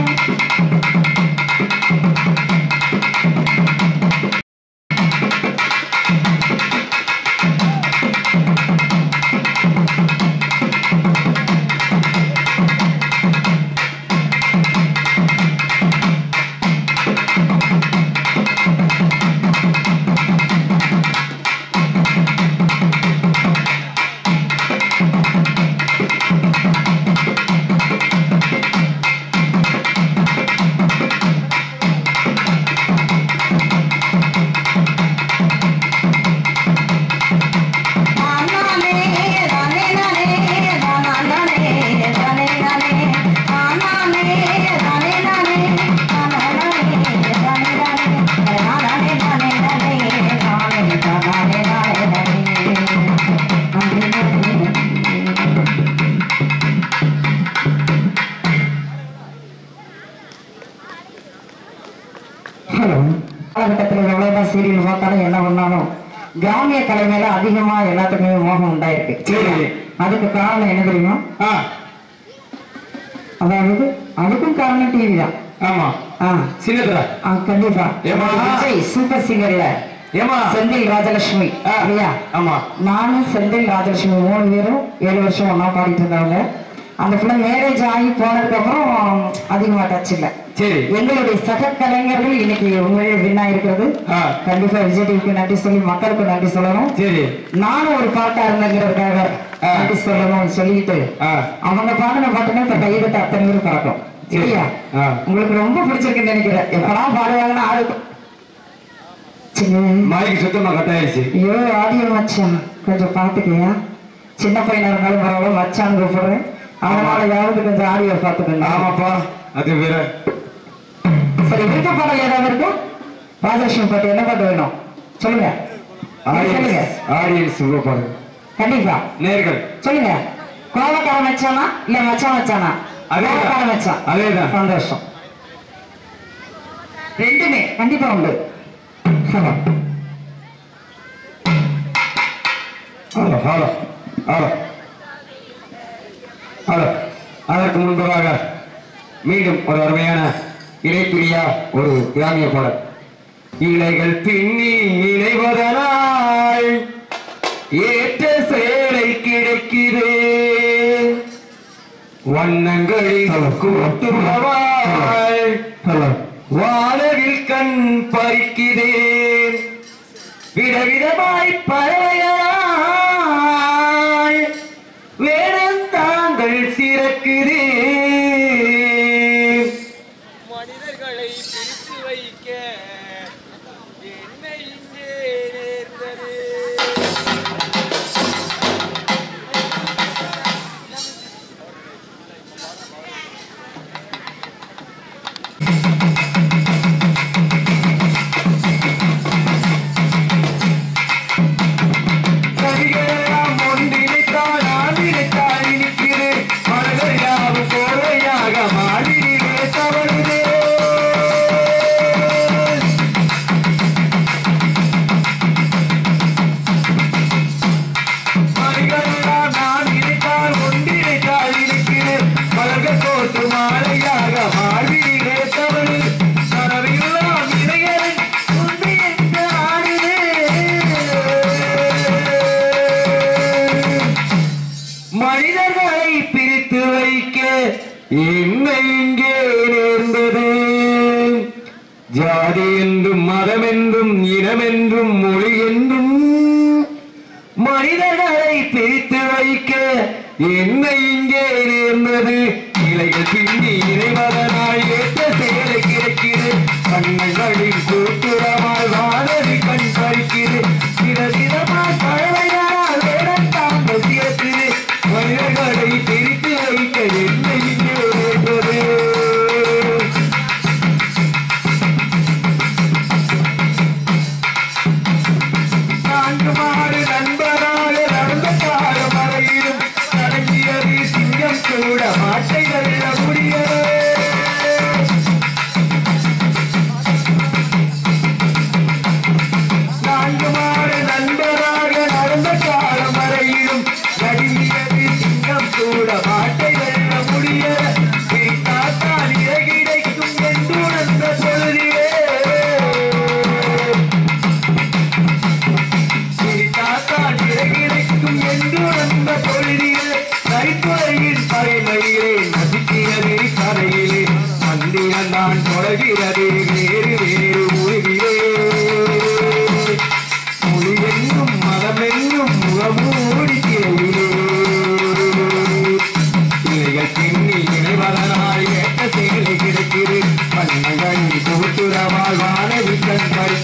ஹலோ காலகட்டத்தில் எவ்வளவுதான் சீரியல் பார்த்தாலும் என்ன பண்ணாலும் கிராமிய கலை மேல அதிகமா எல்லாத்துக்குமே மோகம் உண்டாயிருக்கு சரி. அதுக்கு காரணம் என்ன தெரியுமா ஆ, அதாவது அதுக்கும் காரணம் டிவி தான் ஆமா ஆ, சின்னதுரா ஆ, கண்டிப்பா ஏம்மா? விஜய் சூப்பர் சிங்கர்ல ஏமா செந்தில் ராஜலட்சுமி ஆ, இல்லையா ஆமா நானும் செந்தில் ராஜலட்சுமி மூணு பேரும் ஏழு வருஷம் ஒண்ணா பாடிட்டு இருந்தவங்க அந்த பிள்ளை மேரேஜ் ஆகி போனதுக்கு அப்புறம் அதிகமா டச் இல்லை சரி எங்களுடைய சக கலைஞர்கள் இன்னைக்கு உண்மையிலே வின்னா இருக்கிறது ஆ. கண்டிப்பா விஜய் டிவிக்கு நன்றி சொல்லி மக்களுக்கு நன்றி சொல்லணும் சரி நானும் ஒரு பாட்டா இருந்தேங்கிறதுக்காக ஆ. நன்றி சொல்லணும்னு சொல்லிட்டு ஆ. அவங்க பாடின பாட்டுன்னா இப்ப கையெழுத்து அத்தனை பேரும் பறக்கும் சரி. இல்லையா ஆ. உங்களுக்கு ரொம்ப பிடிச்சிருக்குன்னு நினைக்கிறேன் எப்பெல்லாம் பாடுவாங்கன்னா ஆடு சின்ன மாய்க்கு சுத்தமா கட்டாயிருச்சு ஐயோ ஆடியோ மச்சான் கொஞ்சம் பாத்துக்கயா சின்ன பையனா இருந்தாலும் பரவாயில்ல மச்சான் கூப்பிடுறேன் அதனாலயாவது கொஞ்சம் ஆடியோ பாத்துக்கங்க ஆமாப்பா அது வேற சரி விருப்ப பாடல் ஏதாவது இருக்கு ராஜலட்சுமி பாட்டு என்ன பாட்டு வேணும் சொல்லுங்க சொல்லுங்க ஆடியன்ஸ் ஆடியன்ஸ் பாருங்க கண்டிப்பா நேர்கள் சொல்லுங்க கோவக்கார மச்சானா இல்ல மச்சான் மச்சானா அதேதான். கோவக்கார மச்சான் அதேதான். சந்தோஷம் ரெண்டுமே கண்டிப்பா உண்டு hello hello hello hello hello அதற்கு முன்பதாக மீண்டும் ஒரு அருமையான இணைப்பிரியா ஒரு கிராமிய பாடல் இலைகள் பின்னி இணைவதனால் ஏற்ற சேலை கிடைக்குதே வண்ணங்களில் கூட்டுறவாள் வானவில் கண் பறிக்கிறேன் விதவிதமாய் பறவையாய் வேறந்தாங்கள் சிறக்குதேன் மனிதர்களை பிரித்து வைக்க என்ன இங்கே நேர்ந்தது கவிகளெல்லாம் ஒன்றிணைத்தால் நான் நினைத்தால் இனிக்குது மனதை யாவும் கோவையாக மாறினே தவறுதே மணிகளெல்லாம் நான் நினைத்தால் ஒன்றிணைத்தால் இனிக்குது மலர்கள் கோட்டு மாலையாக மாறினே தவறு கனவெல்லாம் இணையரன் உண்மை என்ற ஆடுதே மனிதர்களை பிரித்து வைக்க என்ன இங்கே நேர்ந்தது ஜாதி என்றும் மதம் என்றும் இனம் என்றும் மொழி என்றும் மனிதர்களை பிரித்து வைக்க என்ன இங்கே நேர்ந்தது இலைகள் பின்னி இறைவதனால் ஏற்ற சேலை கிடைக்கிறது கண்ணங்களின் கூட்டுறமாய் வானதி கண் பறிக்கிறது விதவிதமாய் பழமையால் வேடம் தாங்கள் சிறக்குது மனிதர்களை பிரித்து வைக்க என்ன இங்கே நேர்ந்தது நான்கு மாடு நண்பராக நடந்த காலம் வரையிலும் நடந்தியது சிங்கம் கூட மாட்டை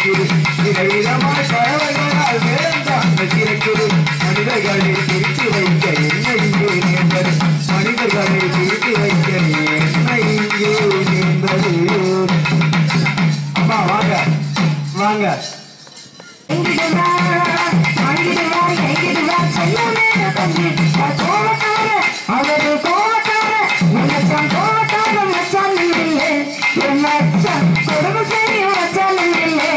சிரிக்குது விதவிதமாய் பறவைகளால் வேடந்தான் சிரிக்குது மனிதர்களை பிரித்து வைக்க என்ன இங்கே நேர்ந்தது மனிதர்களை பிரித்து வைக்க என்ன இங்கே நேர்ந்தது அம்மா வாங்க வாங்க எங்கிடுவா, அங்கிடுவா, எங்கிடுவா, செல்லமே தம்பி. அவர் கோவக்கார, அவரு கோவக்கார, மச்சான் கோவக்கார, மச்சான் இல்லையே. என் மச்சான் கொடுமை செய்யும் மச்சான் இல்லையே.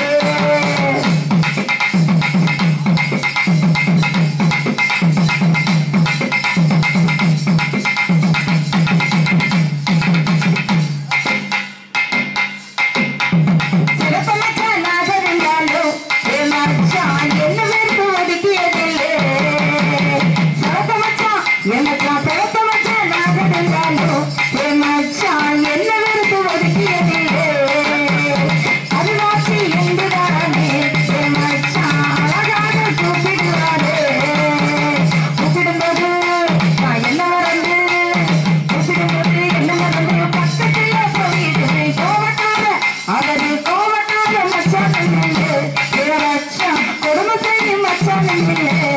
சிறப்பு மச்சான் நாக இருந்தாலும் என் மச்சான் என்ன வெறுப்பு ஒதுக்கியதில்லை. சிறப்பு மச்சான், என் மச்சான் சிறப்பு மச்சான் நாக இருந்தாலும் என் மச்சான் என்ன வெறுப்பு ஒதுக்கியதில்லை. அருளாட்சி என்றுதானே என் மச்சான் அழகாக கூப்பிடுவாரே. கூப்பிடும்போது நான் என்ன மறந்து கூப்பிடும்போது என்ன மறந்து பக்கத்துல சொல்லிட்டு கோவக்கார அவரு கோவக்கார மச்சான் இல்லையே என் மச்சான் கொடுமை செய்யும் மச்சான் இல்லையே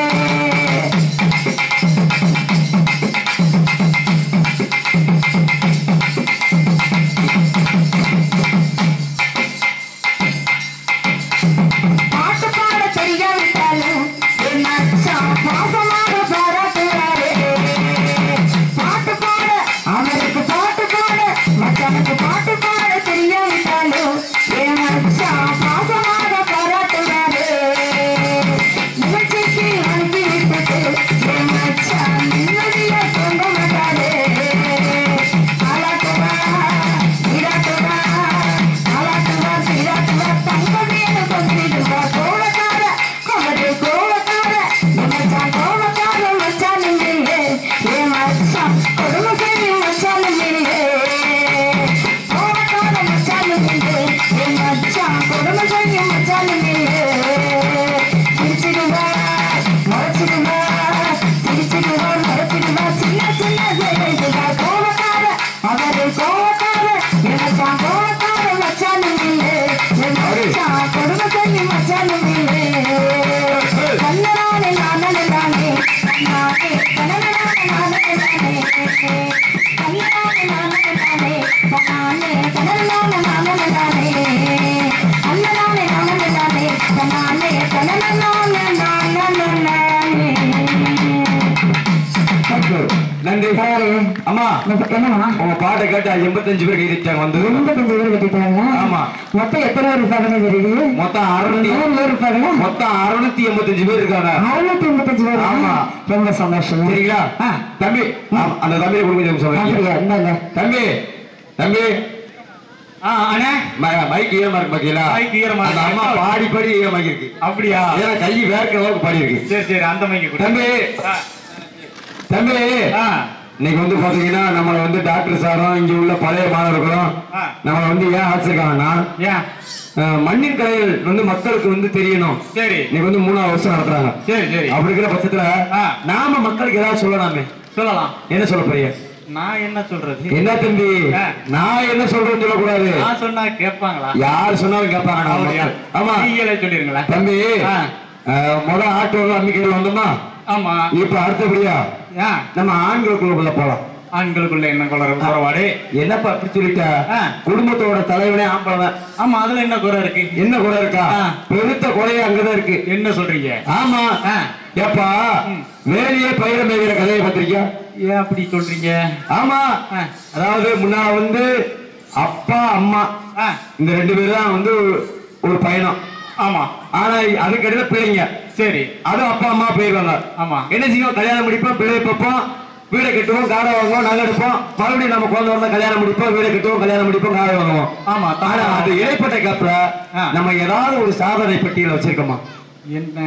பாட்டு பாட தெரியாவிட்டாலும் என் மச்சான் பாசமாக பாராட்டுவாரே பாட்டு பாட அவருக்கு பாட்டு பாட மச்சானுக்கு பாட்டு பாட தெரியாவிட்டாலும் என் மச்சான் பாசமாக பாராட்டுவாரே நிகழ்ச்சிக்கு அனுப்பி விட்டுட்டு என் மச்சான் நிம்மதியா சொல்ல மாட்டாரே ஆளாட்டுவா இடாட்டுவா ஆளாட்டுவா சீராட்டுவா தங்கமேனு சொல்லிடுவா கோவக்கார அவரு கோவக்கார என் மச்சான் கோவக்கார மச்சான் இல்லையே என் மச்சான் கொடுமை செய்யும் மச்சான் இல்லையே கோவக்கார மச்சான் இல்லையே என் மச்சான் கொடுமை செய்யும் மச்சான் இல்லையே சிரிச்சிடுவா மறைச்சிடுவா சிரிச்சிடுவா மறைச்சிடுவா சின்ன சின்ன செய்திடுவா கோவக்கார அவரு கோவக்கார என் மச்சான் கோவக்கார மச்சான் இல்லையே என் மச்சான் கொடுமை செய்யும் மச்சான் இல்லையே கண்ணனானே நானே நானே நானே கண்ணனானே நானே நானே கண்ணனானே நானே நானே நானே கண்ணனானே நானே நானே கண்ணனானே நானே நானே நானே கண்ணனானே நானே நானே நன்றி யாரு? அம்மா என்னமா உங்க பாட்டை கேட்டு எண்பத்தஞ்சு பேர் கைதிட்டாங்க வந்து எண்பத்தஞ்சு பேர் கட்டிட்டாங்க ஆமா. மொத்தம் எத்தனை பேர் இருப்பாங்கன்னு தெரியுது மொத்தம் அறுநூத்தி நூறு பேர் இருப்பாங்க மொத்தம் அறுநூத்தி எண்பத்தஞ்சு பேர் இருக்காங்க அறுநூத்தி எண்பத்தஞ்சு பேர் ஆமா. ரொம்ப சந்தோஷம் சரிங்களா ஆ. தம்பி ஆ, அந்த தம்பியை கொடுங்க கொஞ்சம் சொல்லுங்க அப்படியா இந்தாங்க தம்பி தம்பி ஆ அண்ணே ம- மைக் ஈரமா இருக்கு பாத்தீங்களா மைக் ஈரமா அந்த இருக்கு. அம்மா பாடி பாடி ஈரமாக்கி இருக்கு அப்படியா ஏன்னா கை வேர்க்கிற அளவுக்கு பாடி இருக்கு சரி சரி அந்த மைக்கு கொடு. தம்பி ஆ, தம்பி ஆ, இன்னைக்கு வந்து பாத்தீங்கன்னா நம்மள வந்து டாக்டர் சாரும் இங்க உள்ள பழைய மாணவர்களும் ஆ. நம்மள வந்து ஏன் ஆச்சிருக்காங்கன்னா ஏன் அஹ், மண்ணின் கலைகள் வந்து மக்களுக்கு வந்து தெரியணும் சரி இன்னைக்கு வந்து மூணாவது வருஷம் நடத்துறாங்க சரி சரி அப்படி இருக்கிற பட்சத்துல ஆ. நாம மக்களுக்கு ஏதாவது சொல்லலாமே சொல்லலாம் என்ன சொல்ல போறீங்க நான் என்ன சொல்றது என்ன தம்பி ஆ. நான் என்ன சொல்றேன்னு சொல்லக்கூடாது நான் சொன்னா கேட்பாங்களா யார் சொன்னாலும் கேட்பாங்க நம்ம அப்படியா? மக்கள். ஆமா நீங்களே சொல்லிருங்களேன் தம்பி ஆ. அஹ், முத ஆட்டோல அம்மிக்கையில் வந்தோமா ஆமா இப்ப அடுத்தபடியா ஏன் நம்ம ஆண்களுக்குள்ள போலாம் ஆண்களுக்குள்ள என்ன குறை குறைபாடு என்னப்பா அப்படி சொல்லிட்ட ஆ. குடும்பத்தோட தலைவனே ஆம்பளை ஆமா அதுல என்ன குறை இருக்கு என்ன குறை இருக்கா ஆ. பெருத்த குறையே அங்கதான் இருக்கு என்ன சொல்றீங்க ஆமா ஆ. ஏப்பா ம். வேலையே பயிர மேய்கிற கதையை பத்திரிக்கா ஏன் அப்படி சொல்றீங்க ஆமா ஆ. அதாவது முன்னால வந்து அப்பா அம்மா ஆ, இந்த ரெண்டு பேரும் தான் வந்து ஒரு பயணம் ஆமா ஆனா அதுக்கடையில பிள்ளைங்க சரி அதுவும் அப்பா அம்மா போயிருவாங்க ஆமா என்ன செய்வோம் கல்யாணம் முடிப்போம் பிள்ளை பார்ப்போம் வீடை கட்டுவோம் காடை வாங்குவோம் நகை எடுப்போம் மறுபடியும் நம்ம குழந்தை வந்தா கல்யாணம் முடிப்போம் வீடை கட்டுவோம் கல்யாணம் முடிப்போம் காடை வாங்குவோம் ஆமா ஆனா அது இடைப்பட்ட கேப்ல ஆ. நம்ம ஏதாவது ஒரு சாதனை பட்டியல வச்சிருக்கோமா என்ன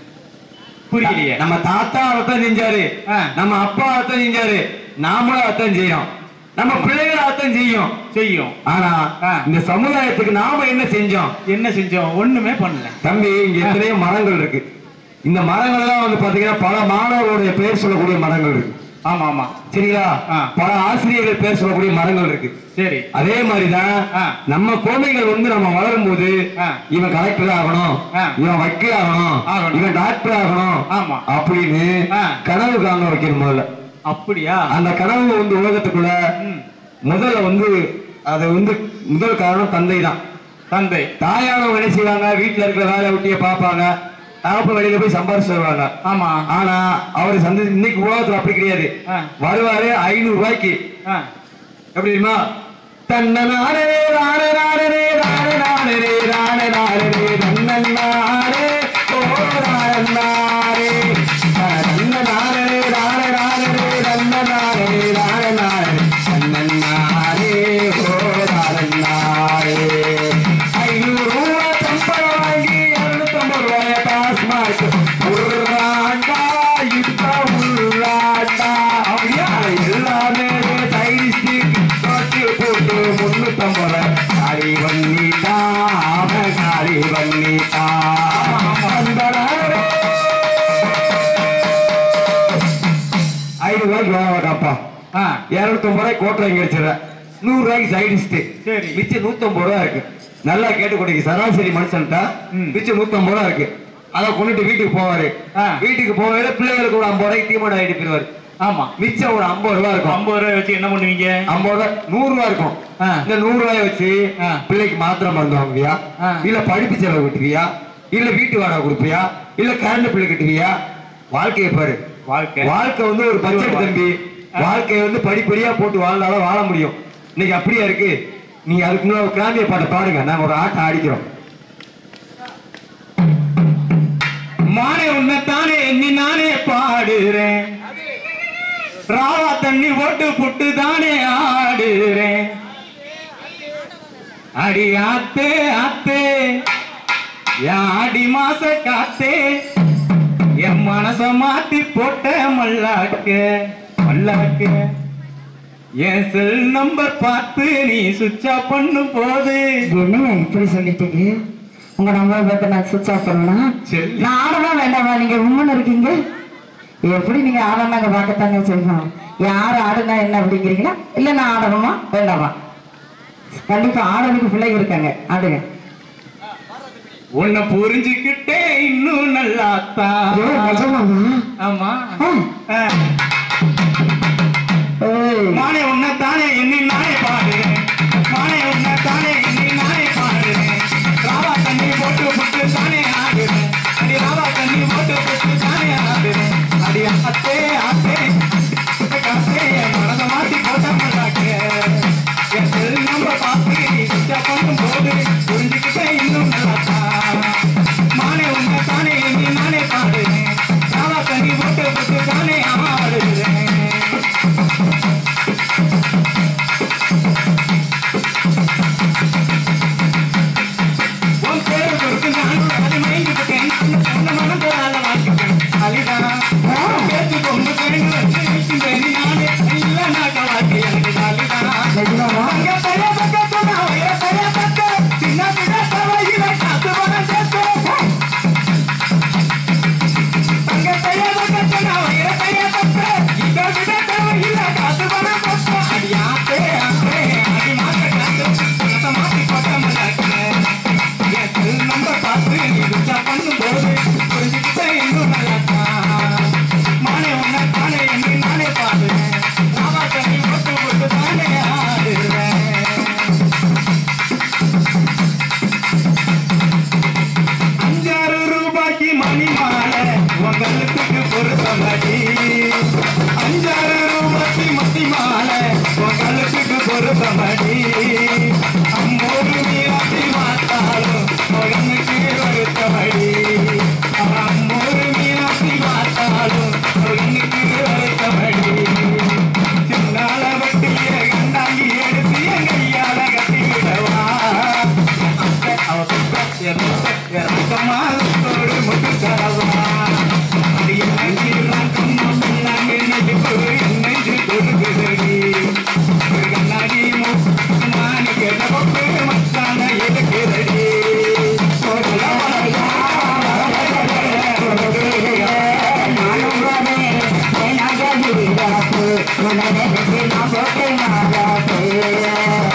புரியலையே நம்ம தாத்தா அதைத்தான் செஞ்சாரு ஆ. நம்ம அப்பா அதைத்தான் செஞ்சாரு நாமளும் அதைத்தான் செய்யறோம் நம்ம பிள்ளைகள் அதைத்தான் செய்யும் செய்யும் ஆனா ஆ. இந்த சமுதாயத்துக்கு நாம என்ன செஞ்சோம் என்ன செஞ்சோம் ஒண்ணுமே பண்ணல தம்பி இங்க எத்தனையோ மரங்கள் இருக்கு இந்த மரங்கள் எல்லாம் வந்து பாத்தீங்கன்னா பல மாணவர்களுடைய பெயர் சொல்லக்கூடிய மரங்கள் இருக்கு ஆமா ஆமா சரிங்களா ஆ. பல ஆசிரியர்கள் பேர் சொல்லக்கூடிய மரங்கள் இருக்கு சரி அதே மாதிரிதான் ஆ. நம்ம குழந்தைகள் வந்து நம்ம வளரும் போது ஆ. இவன் கலெக்டர் ஆகணும் ஆ. இவன் வக்கீல் ஆகணும் ஆகணும். இவன் டாக்டர் ஆகணும் ஆமா. அப்படின்னு ஆ. கனவு காண வைக்கணும் முதல்ல அப்படியா அந்த கனவு வந்து உலகத்துக்குள்ள ம். முதல்ல வந்து அது வந்து முதல் காரணம் தந்தை தான் தந்தை தாயானவங்க என்ன செய்வாங்க வீட்டுல இருக்கிற வேலை வெட்டிய பார்ப்பாங்க தகப்ப வெளியில போய் சம்பாரிச்சு வருவாங்க ஆமா ஆனா அவரு சந்தி இன்னைக்கு உலகத்துல அப்படி கிடையாது ஆ. வருவாரு ஐநூறு ரூபாய்க்கு ஆ. எப்படி தெரியுமா தன்ன நானே நானே நானே நானே நானே நானே நானே தன்னன் நானே ஓ நானே நானே தன்ன நானே நானே நானே தன்ன நானே நானே நானே தன்னன் நானே ஓ நானே நானே ஐநூறு ரூபாய் சம்பளம் வாங்கி இருநூத்தம்பது ரூபாய் டாஸ்மார்க் உருளாண்டா இப்ப உள்ளாண்டா அப்படியா எல்லாமே சைடிஸ்டிக் தொட்டி போட்டு முன்னூத்தம்பது ரூபாய் காலி பண்ணிட்டா அவன் காலி பண்ணிட்டா அந்த நாளே ஐநூறு ரூபாய்க்கு வேலை வாட்டாப்பா ஆ. இருநூத்தம்பது ரூபாய்க்கு கோட்டை இங்க அடிச்சிடறேன் நூறு ரூபாய்க்கு சைடிஸ்ட் சரி. மிச்சம் நூத்தம்பது ரூபா இருக்கு நல்லா கேட்டு கொடுங்க சராசரி மனுஷன்ட்டா ம். மிச்சம் நூத்தம்பது ரூபா இருக்கு அதை கொண்டுட்டு வீட்டுக்கு போவாரு ஆ. வீட்டுக்கு போவாரு பிள்ளைகளுக்கு ஒரு ஐம்பது ரூபாய்க்கு தீமாடம் ஆகிட்டு போயிருவாரு ஆமா மிச்சம் ஒரு ஐம்பது ரூபா இருக்கும் ஐம்பது ரூபாய் வச்சு என்ன பண்ணுவீங்க ஐம்பது ரூபா நூறு ரூபா இருக்கும் ஆ. இந்த நூறு ரூபாய வச்சு ஆ. பிள்ளைக்கு மாத்திரை மருந்து வாங்குவியா ஆ. இல்ல படிப்பு செலவு கட்டுவியா இல்ல வீட்டு வாடகை கொடுப்பியா இல்ல கரண்ட் பிள்ளை கட்டுவியா வாழ்க்கையை பாரு வாழ்க்கை வாழ்க்கை வந்து ஒரு பட்ஜெட் தம்பி வாழ்க்கையை வந்து படிப்படியா போட்டு வாழ்ந்தாலும் வாழ முடியும் இன்னைக்கு அப்படியா இருக்கு நீங்க அதுக்கு முன்னாடி ஒரு கிராமிய பாட்டை பாடுங்க நாங்க ஒரு ஆட்டம் ஆடிக்கிறோம் மானே உன்னைத்தானே எண்ணி நானே பாடுறேன் ராவா தண்ணி போட்டு புட்டு தானே ஆடுறேன் அடி ஆத்தே ஆத்தே என் ஆடி மாச காத்தே என் மனச மாத்தி போட்ட மல்லாக்க மல்லாக்க என் செல் நம்பர் பார்த்து நீ சுவிட்ச் ஆஃப் பண்ணும் போது என்னங்க இப்படி சொல்லிட்டீங்க உங்க நம்பர் பார்த்து நான் சுவிச் ஆஃப் பண்ணலாம் சரி. நான் ஆடவா வேண்டாமா நீங்க உண்மன் இருக்கீங்க எப்படி நீங்க ஆடனாங்க பார்க்கத்தாங்க சொல்லணும் யார் ஆடுனா என்ன அப்படிங்கிறீங்களா இல்ல நான் ஆடணுமா வேண்டாமா கண்டிப்பா ஆடலுக்கு பிள்ளைங்க இருக்காங்க ஆடுங்க உன்னை புரிஞ்சுக்கிட்டே இன்னும் ஐயோ, நல்லாத்தான் நிஜமாவா ஆமா ஆ. ஆ. ஏய், மானே உன்னை தானே எண்ணி நானே பாடுறேன் மானே உன்னை தானே எண்ணி நானே பாடுறேன் ராவா தண்ணி போட்டு புட்டு தானே ஆடுறேன் அடி ராவா தண்ணி போட்டு புட்டு தானே ஆடுறேன் அடி அத்தே ஆத்தே காத்தே என் மனத மாத்தி போட்ட மல்லாக்க என் செல் நம்பர் பார்த்து நீ சுவிட்சா பண்ணும் போது புரிஞ்சுக்கிட்டே இன்னும் நல்லாத்தா மானே உன்னை தானே எண்ணி நானே பாடுறேன் ராவா தண்ணி போட்டு புட்டு தானே ஆடுறேன் உன் பேரு கொடுத்து நானும் அதை மயங்கிட்டேன் உன்னை மனதால வாசிப்பேன் அலிதான் பேச்சு கொண்டு பேரு வச்சு வைக்கின்றேன் நானே இல்ல நாக்க வாக்கி எனக்கு அலிதான் நிஜமாவா அங்க பெரிய பக்கத்து நான் உயர பெரிய பக்க சின்ன சின்ன சவையில காத்து பணம் சேர்த்து அங்க பெரிய பக்கத்து நான் உயர பெரிய பக்க இங்க விட சவையில காத்து பணம் சேர்த்து அடி ஆத்தே ஆத்தே அடி மாத்த காத்து பணத்தை மாத்தி போட்ட மல்லாக்கிறேன் என் செல் நம்பர் பார்த்து நீ ரிச்சா பண்ணும்போது புரிஞ்சுக்கிட்டே இன்னும் நல்லாக்கா மானே உன்னை தானே என்று நானே பாடுறேன் ராவா தண்ணி போட்டு போட்டு தானே ஆடுறேன் அஞ்சாறு ரூபாய்க்கு மணி மாலை உன் கழுத்துக்கு பொருத்தமடி அஞ்சாறு ரூபாய்க்கு மணி மாலை உன் கழுத்துக்கு பொருத்தமடி அம்மோரு மீராட்டி மாத்தாலும் மகனுக்கு வருத்தமடி அம்மோரு மீராட்டி மாத்தாலும் மகனுக்கு வருத்தமடி சின்னால வட்டிய கண்டாங்கி எடுத்து என் கையால கட்டி விடவா அவ ரத்தமாத்தோடு முட்டு தரவா அது என்னை ரத்தமா பின்னாங்க நெஞ்சுக்கு நெஞ்சு கொடுக்குதடி ஒரு கண்ணாடி மானி கேட்ட பொட்டு மச்சான எடுக்குதடி நானும்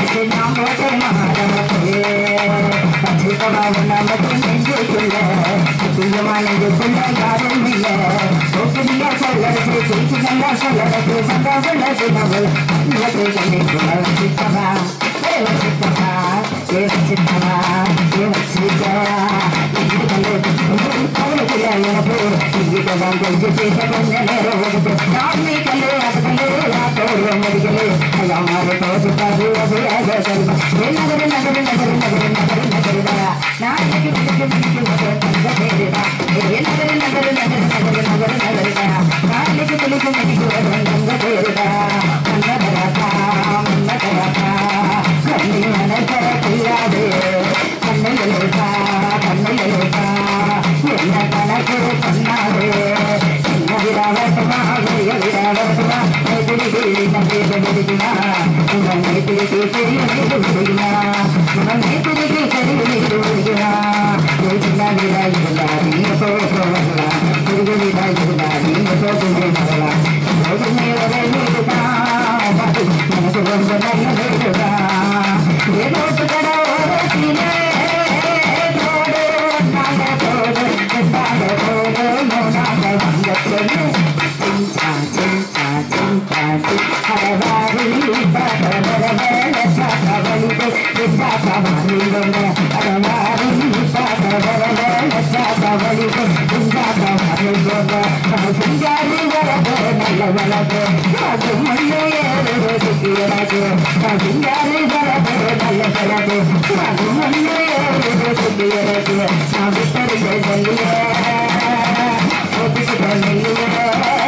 வச்சு நாம் போட்டு மாறவத்து வச்சுக்கவா நமக்கு நெஞ்சுக்குள்ள சுயமா நெஞ்சுக்குள்ள யாரும் இல்லை ஒப்புதியா சொல்லறது பேச்சு நல்லா சொல்லறது சந்தா சொல்லது நவல் உங்களுக்கு கண்ணிக்குள்ள வச்சுக்கவா ஏ வச்சுக்கவா ஏ வச்சுக்கவா ஏ வச்சுக்கவா இது கண்டு கவலைக்குள்ள எனக்கு இங்கிட்ட தான் கொஞ்சம் பேச கொஞ்ச நேரம் ஒதுக்கு நாமே கல்லு அது கல்லு ஆட்டோடு மதிக்கலு ஐயா மாறு தோசு பாது அது அது நகரு நகரு நகரு நகரு நகரு நகருடா நாளைக்கு முடிக்கு முடிக்கு ஒரு தங்க பேருடா நகரு நகரு நகரு நகரு நகரு நகருடா நாளைக்கு முடிக்கு முடிக்கு ஒரு தங்க பேருடா மன்னதராக்கா மன்னதராக்கா கண்ணி மனசர தெரியாது கண்ணை எழுதா கண்ணை எழுதா என்ன கணக்கு பண்ணாது என்ன விடாவட்டுமா விட விடாவட்டுமா நெத்திரி கிளி நம்பி முடிக்குமா உங்கள் நெத்திரிக்கு பெரிய முடிக்குமா உங்கள் நெத்திரிக்கு பெரிய முடிக்குமா சின்ன விடா இருந்தா நீங்க போகலாம் பெரிய விடா இருந்தா நீங்க போட்டு வரலாம் போதுமே ஒரே வீடுதான் பாட்டு எனக்கு ரொம்ப நல்ல வீடுதான் ஏதோ கடை ஓரத்திலே போடு நாங்க போடு நாங்க போடு நாங்க வந்த சொல்லு சிஞ்சா சிஞ்சா சிஞ்சா அரவாரி பரவரவர சாகவலிது சிஞ்சா சவாரிங்க அரவாரி பரவரவர சாகவலிது சிஞ்சா சவாரிங்க சிஞ்சாரி வரது நல்ல வளது அது முன்னே ஏறுவது எனக்கு சிஞ்சாரி வரது நல்ல வளது அது முன்னே ஏறுவது எனக்கு நான் விட்டறிந்த சொல்லியே ஒதுக்கு சொல்லியே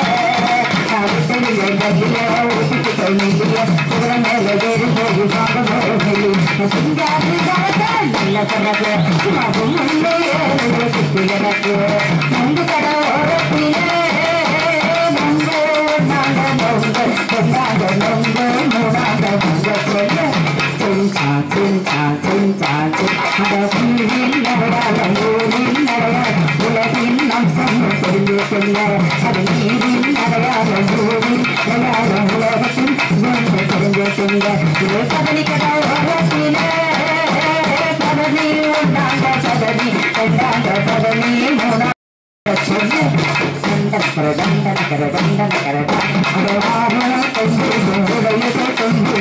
உலகின் அம்சம் தெரிந்து கொள்ள அது நீரின் அடையாளம் பூமியின் அடையாளம் உலகத்தின் குணத்தை தெரிந்து கொள்ள இது பதவி கடவுளத்திலே பதவி உண்டாங்க பதவி ரெண்டாங்க பதவி மூணாங்க சொல்லு தண்டனக்கர தண்டனக்கர தண்டனக்கர அது வாகன கொண்டு உடையதை கொண்டு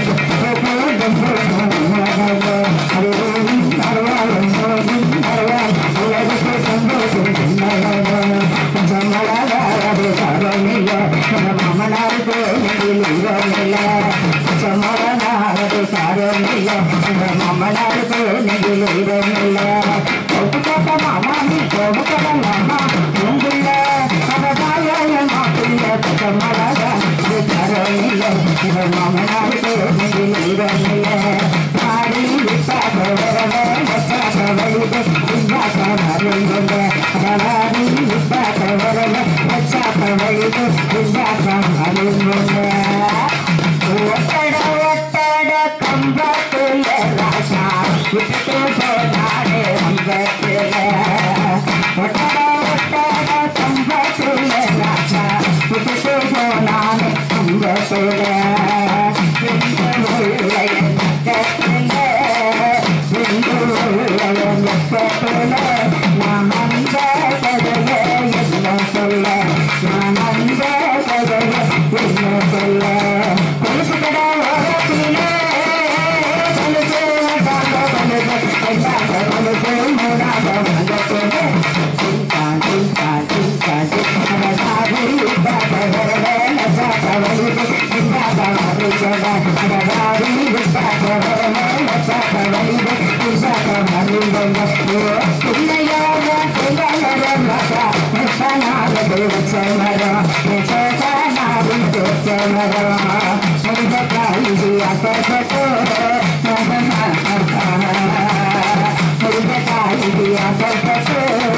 அது அடையாளம் அடையாளம் உலகத்தை சந்தோஷம் ஜமலாது சரணில மமனாருக்கு நெகிழில ஜமலாது சரணில மமனாருக்கு நெகிழில ஒப்புக்கட்ட மாமா நீ ஒப்புக்கட்ட மாமா உங்குள்ள அவதாய மாப்பிள்ள ஜமலாத சரணில மமனாருக்கு நெகிழில பாடி விட்டாக வரவ வச்சாக வழிது இந்தாக்க வருங்க ரவாரி விட்டாக வரவ வச்சாக வழிது இந்தாக்க வருங்க ஒட்டட ஒட்டட கம்பத்துல ராசா விட்டு போனாடே கம்பத்துல ஒட்டட ஒட்டட கம்பத்துல ராசா விட்டு போனாடே கம்பத்துல எந்த முள்ளைய நட்டத்துல எந்த முள்ளைய நட்டத்துல நான் அந்த கதைய என்ன சொல்ல நான் அந்த கதைய என்ன சொல்ல கொழுப்பு கடை ஓரத்திலே கொழுப்பு வந்தாங்க கொழுப்பு வந்தாங்க கொழுப்பு மூடாக வந்த கொண்டு சிங்கான் சிங்கான் சிங்கான் சிங்கான் சாதி விட்டாக வரவே நசாக வலிது சிங்காக வருகட அடவாரி விட்டாக வரவே நசாக வலிது சிங்காக வருகட ஓ பிள்ளையாக பிள்ளையர மகா நிப்பனாக தேவச்சமரா நிப்பனாவின் தேவச்சமரா முடித காய்தி அசப்பட்டோ முடித காய்தி அசப்பட்டோ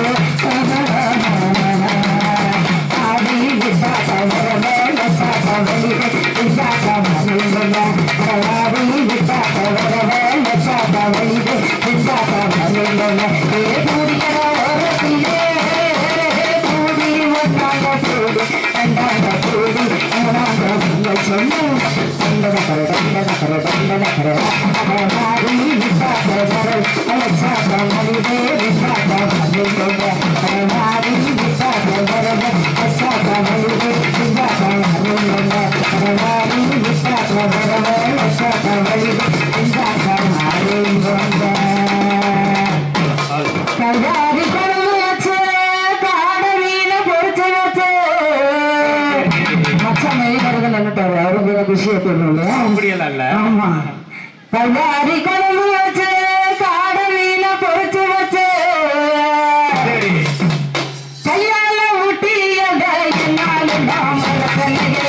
ஆடி விட்டாக வரவே நசாக வலிது சிங்காக வருகட அடவாரி விட்டாக வரவே நசாக வலிது சிங்காக வருகட ஏ கூடியட ஓரத்திலே கூடி ஒன்றாக கூடி ரெண்டாக கூடி மூணாக உள்ள சொல்லு தண்டன கர தண்டன கர தண்டன கர கல்யாணி குழம்பு வச்சு காட மீன பொறிச்சு வச்சு மச்சான் மெய்கருதல் என்னட்டாரு அவருக்கு விஷயம் தெரியல அப்படியெல்லாம் இல்ல ஆமா கல்யாணி குழம்பு வச்சு காட மீன பொறிச்சு வச்சு சரி கையால ஊட்டி அந்த என்னால நாம கண்ணையே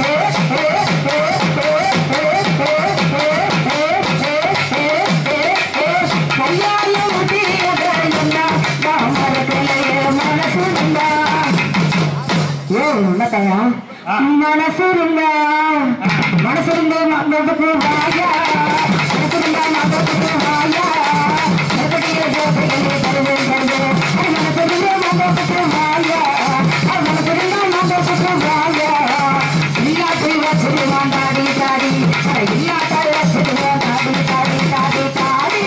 கையால ஊட்டி அந்த என்ன நாம கண்ணையே மனசு இருந்தா ஏ என்னத்தையா மனசு இருந்தா மனசு இருந்தா மண்டபத்துக்கு வாயா மனசு இருந்தா மண்டபத்துக்கு வாயா மறுபடியும் ஜோதிகளே தருவே தருவே அது மனசு இருந்தா மண்டபத்துக்கு வாயா அது மனசு இருந்தா மண்டபத்துக்கு வாயா இல்லாட்டி வச்சிருவான் தாடி தாடி இல்லாட்டா வச்சிருவான் தாடி தாடி தாடி தாடி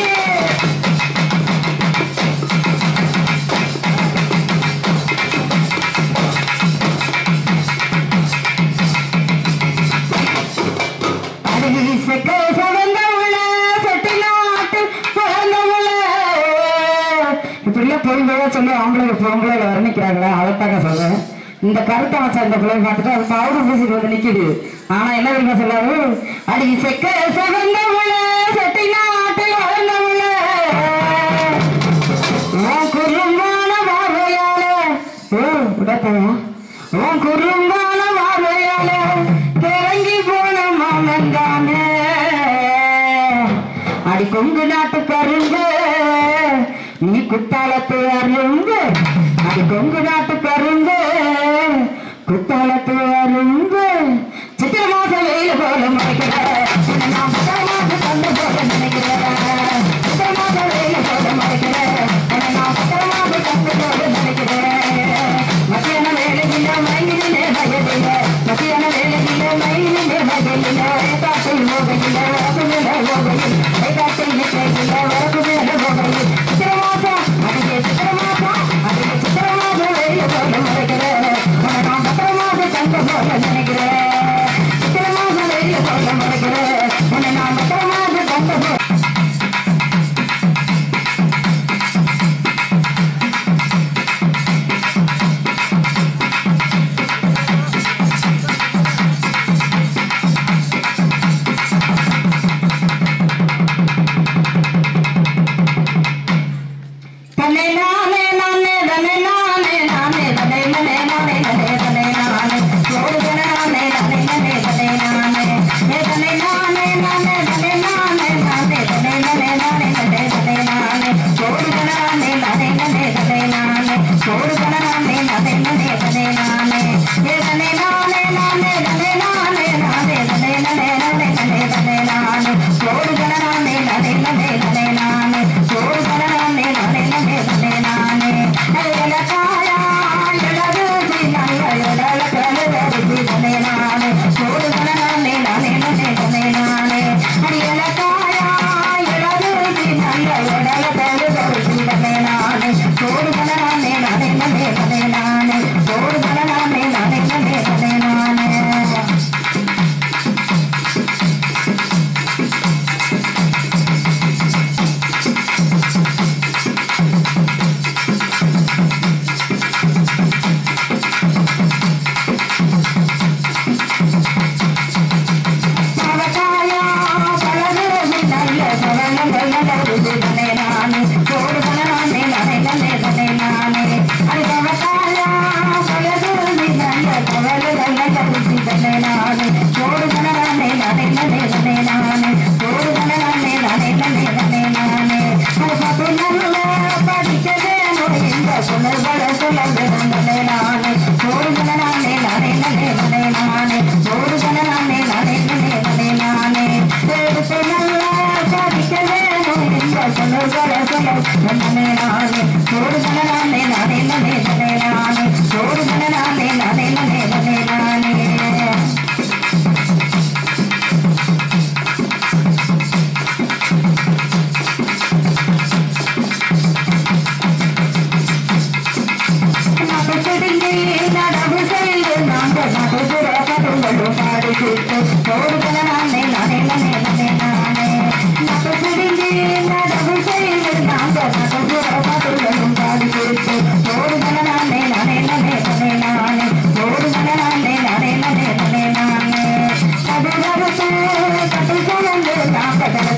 அடிசக்க சவந்தவுள செட்டிலாட்டு பிறந்தவுள இப்படிலாம் பொருள்களா சொல்லி அவங்களோட பொருள்களை வர்ணிக்கிறாங்களே அதைத்தாங்க சொல்றேன் இந்த கருத்தை வச்ச அந்த பிள்ளை பார்த்துட்டு அது பவுடர் பூசிட்டு வந்து நிக்குது ஆனா என்ன தெரியுமா சொல்லாரு அடி செக்க சவந்தவுள செட்டிலாட்டு வளர்ந்தவுள உன் குறும்பான பார்வையால ஓ உடப்பையா உன் குறும்பான பார்வையால கிறங்கி போன மாமன் தானே அடி கொங்கு நாட்டு கரும்பு நீ குத்தாலத்து அரும்பு அடி கொங்கு நாட்டு கரும்பு குத்தாலத்து அரும்பு சித்திர மாசம் வெயில் போல மறைக்கிறேன் நான் புத்தக மாசம் தந்து போல நினைக்கிறேன் சித்திர மாசம் வெயில் போல மறைக்கிறேன் நான் புத்தக மாசம் தந்து போல நினைக்கிறேன் மத்தியான வேலையில மயிலே வயதில மத்தியான வேலையில மயிலே வயதில காட்டில் மோகையில வரப்பு மேல மோகையில் காட்டில் நிற்கையில வரப்பு மேல மோகையில் சித்திர மாசம் அதுக்கு சித்திர மாசம் அதுக்கு சித்திர மாசம் வெயில் போல மறைக்கிறேன் நான் பத்திர மாசம் தந்து போல நினைக்கிறேன் சித்திர மாசம் வெயில் போல மறைக்கிறேன் உன்னை நான் பத்திர மாசம் தந்து போல தன்னை நானே நானே தன்னை நானே நானே தன்னை மனே நானே தன்னை தன்னை நானே சோறுதன நானே தன்னை மனே தன்னை நானே ஏ தன்னை நானே நானே தன்னை நானே நானே தன்னை மனே நானே தன்னை தன்னை நானே சோறுதன நானே நானே மனே தன்னை நானே சோறுதன நானே நானே மனே தன்னை நானே ஏ தன்னை நானே நானே தன்னை நானே நானே தன்னை மனே நானே தன்னை தன்னை நானே சோறுதன நானே நானே மனே தன்னை நானே சோறுதன நானே நானே மனே தன்னை நானே எல காயா எலது நல்ல எல கலது தன்னை நானே சோறுதன நானே நானே மனே தன்னை நானே எல காயா எலது நல்ல எல கலது தன்னை நானே சோறுதன நானே நானே மனே தன்னை நானே சோறுதன நானே நானே மனே தன்னை நானே பவகாயா பலரு நல்ல பவனம் நல்லது தன்னை நானே சோறுதன நானே நானே நானே தன்னை நானே அடி பவகாயா பலரு நல்ல பவனம் நல்லது தன்னை நானே சோறுதன நானே நானே நானே தன்னை நானே சோறுதன நானே நானே நானே தன்னை நானே அது பார்த்து நல்ல படிக்க வேணும் இந்த சுணர்வர சொல்ல வேணும் தன்னை நானே சோறுதன நானே நானே நானே தன்னை நானே சோறுதன நானே நானே நானே தன்னை நானே எடுத்து நல்ல படிக்க வேணும் இந்த சுணர்வர சொல்ல தன்னை நானே சோறுதன நானே நானே நானே தன்னை நானே சோறுதன நானே நானே நானே தன்னை நானே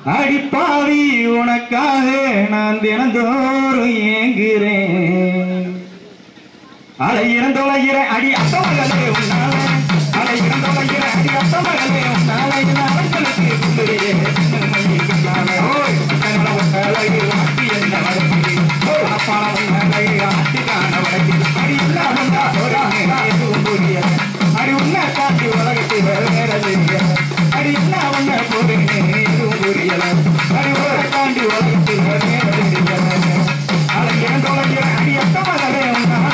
அடிப்பாவி உனக்காக நான் தினந்தோறும் ஏங்குறேன் அலை இறந்தொலைகிற அடி அத்தமகளே உன்னால அலை இறந்தொலைகிற அடி அத்தமகளே உன்னால என் அவர்களுக்கு கும்பிடியே ஆட்டி என்ன வழக்கு அப்பான உன்னாலை ஆட்டி காண வழக்கு அடி இல்லாமல்லா எதுவும் புரியல அடி உன்னை காட்டி உலகத்தில் வேற தெரியல அடி இல்லாமல்ல போகிறேன் எதுவும் புரியல அடி உலக தாண்டி உலகத்தில் வேற தெரியல அலை இறந்தொலைகிற அடி அத்தமகளே உன்னால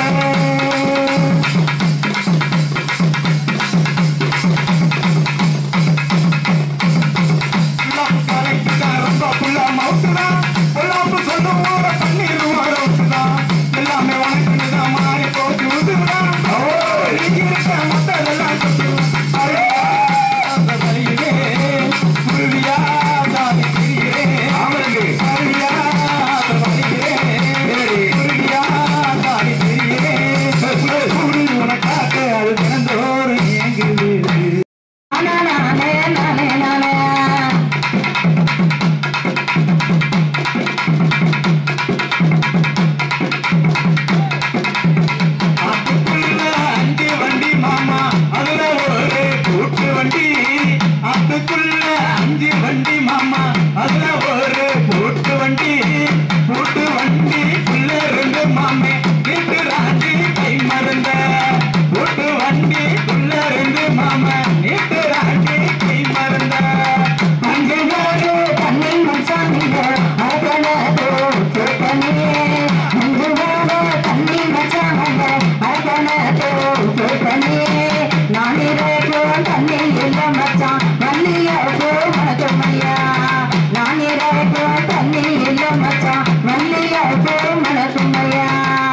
எல்லாமே உனக்கு மாறி போச்சு உனக்காக அது தினந்தோறும் இயங்குது நானே நானே நானே ஆட்டுக்குள்ள அஞ்சு வண்டி மாமா அதுல ஒரு கூட்டு வண்டி ஆட்டுக்குள்ள அஞ்சு வண்டி மாமா அதுல ஒரு கூட்டு வண்டி கூட்டு வண்டிக்குள்ள இருந்து மாமே வீட்டு ராஜி கை மறந்த கூட்டு வண்டிக்குள்ள இருந்து மாமா வீட்டு ராஜி கை மறந்த அஞ்சு நாடு தண்ணி மச்சானிங்க அகனதோ கேட்டனே அஞ்சு நாடு தண்ணி மச்சானிங்க அகனதோ கேட்டனே நானிரேகோ தண்ணி இல்ல மச்சான் மல்லிய போ மனதுமையா நானிரேகோ தண்ணி இல்ல மச்சான் மல்லிய போ மனதுமையா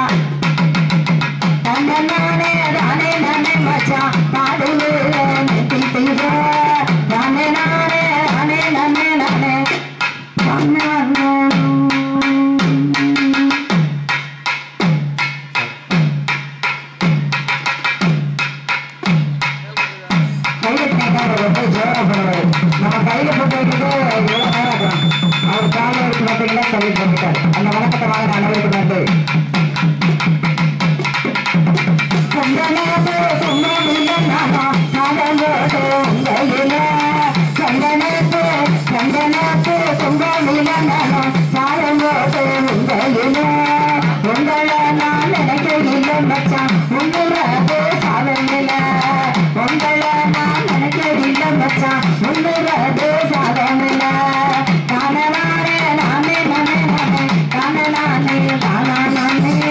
தன்னை நானே தானே நானே மச்சான் பாடுவே நெத்தி செய்த தானே நானே தானே நானே நானே தானே கையில கேட்காத ரொம்ப ஜோரா பண்ணுவாரு நம்ம கையில போட்டு எவ்வளவு நேரம் ஆகும் அவர் காலை எடுத்து பார்த்தீங்கன்னா சொல்லி போட்டுட்டார் அந்த வணக்கத்தை வாங்க நான் அனைவருக்கு நன்றி சந்தனத்து சுமமில்லனாமா சாதம்போடு உங்கையில சந்தனத்து சந்தனத்து சுங்கமில்லனாமா சாதம்போடு உங்கையில உங்களை நான் நினைக்கையில் மச்சான் உன்னுறது சாதமில்ல உங்களை நான் நினைக்கையில் மச்சான் உன்னுறது சாதமில்ல தானே நானே நானே நானே நானே தானே நானே தானா நானே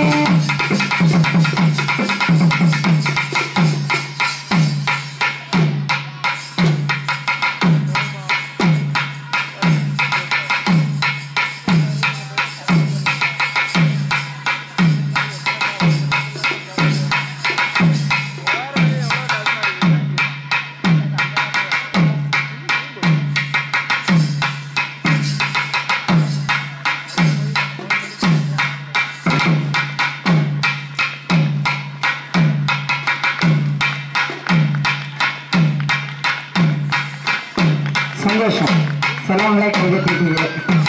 சந்தோஷம் செலவுகளை கைதட்டிட்டீங்க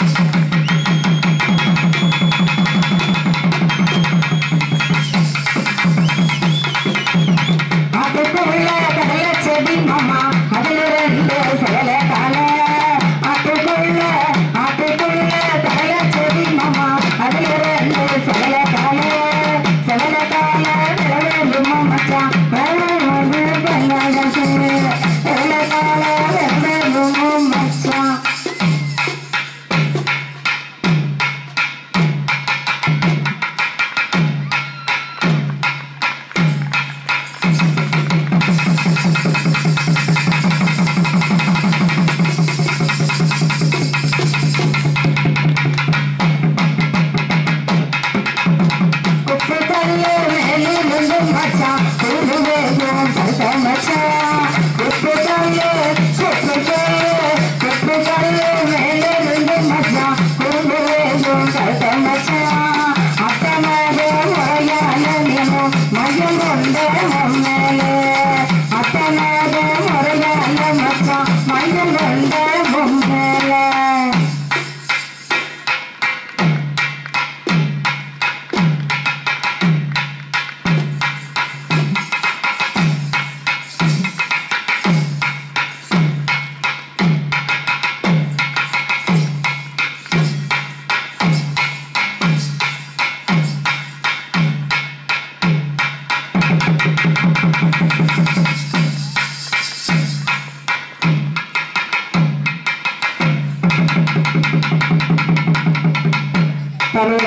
அதுக்குள்ள கதைய செடி மாமா அதுல ரெண்டு சேல கால ஆட்டுக்குள்ள ஆட்டுக்குள்ள கதைய செடி மாமா அதுல ரெண்டு சேல கால சேல கால விளையாடுமா மச்சான் வேலை வந்து பெண்ணாக சேல கால விளையாடுமா மச்சான்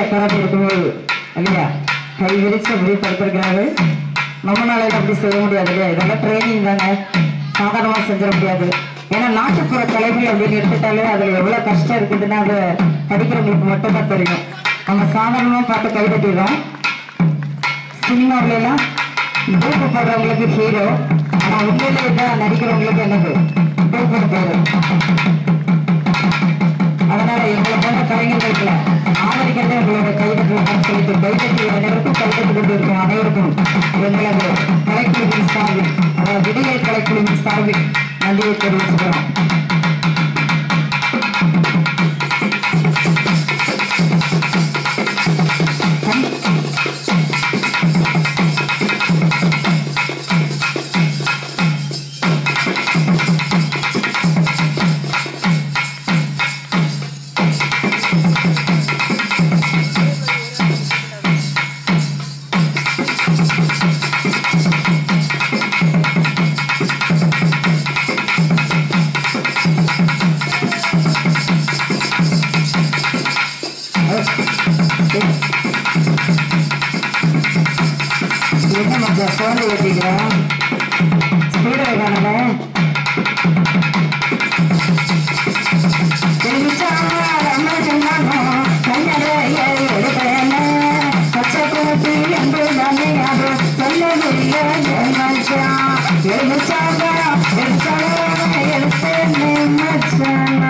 கராத்தே இருக்கும்போது இல்லையா கை விரிச்சு அப்படி படுத்திருக்கிறாரு நம்மளால இதை அப்படி செய்ய முடியாது இல்லையா இதெல்லாம் ட்ரைனிங் தானே சாதாரணமாக செஞ்சிட முடியாது ஏன்னா நாட்டுப்புற கலைகள் அப்படின்னு எடுத்துட்டாலே அதில் எவ்வளோ கஷ்டம் இருக்குதுன்னு அதை படிக்கிறவங்களுக்கு மட்டும்தான் தெரியும் நம்ம சாதாரணமாக பார்த்து கைதட்டிடுறோம் சினிமாவில எல்லாம் டூப்பு போடுறவங்களுக்கு ஹீரோ ஆனா உண்மையிலே இதான் நடிக்கிறவங்களுக்கு என்னது டூப்பு பேரு அதனால எங்களை போன்ற கலைஞர்களுக்கு ஆதரிக்கிறதே உங்களோட கைதட்டல் சொல்லிட்டு கைதட்டி அனைவருக்கும் கைதட்டி கொண்டு இருக்கும் அனைவருக்கும் எங்களது கலைக்குழுவின் சார்பில் அதாவது விடியல் கலைக்குழுவின் சார்பில் நன்றியை தெரிவிச்சுக்கிறோம் என்ன மச்சா சோழ ஓட்டிக்கிறோம் ஸ்பீடு வேணால மச்சான்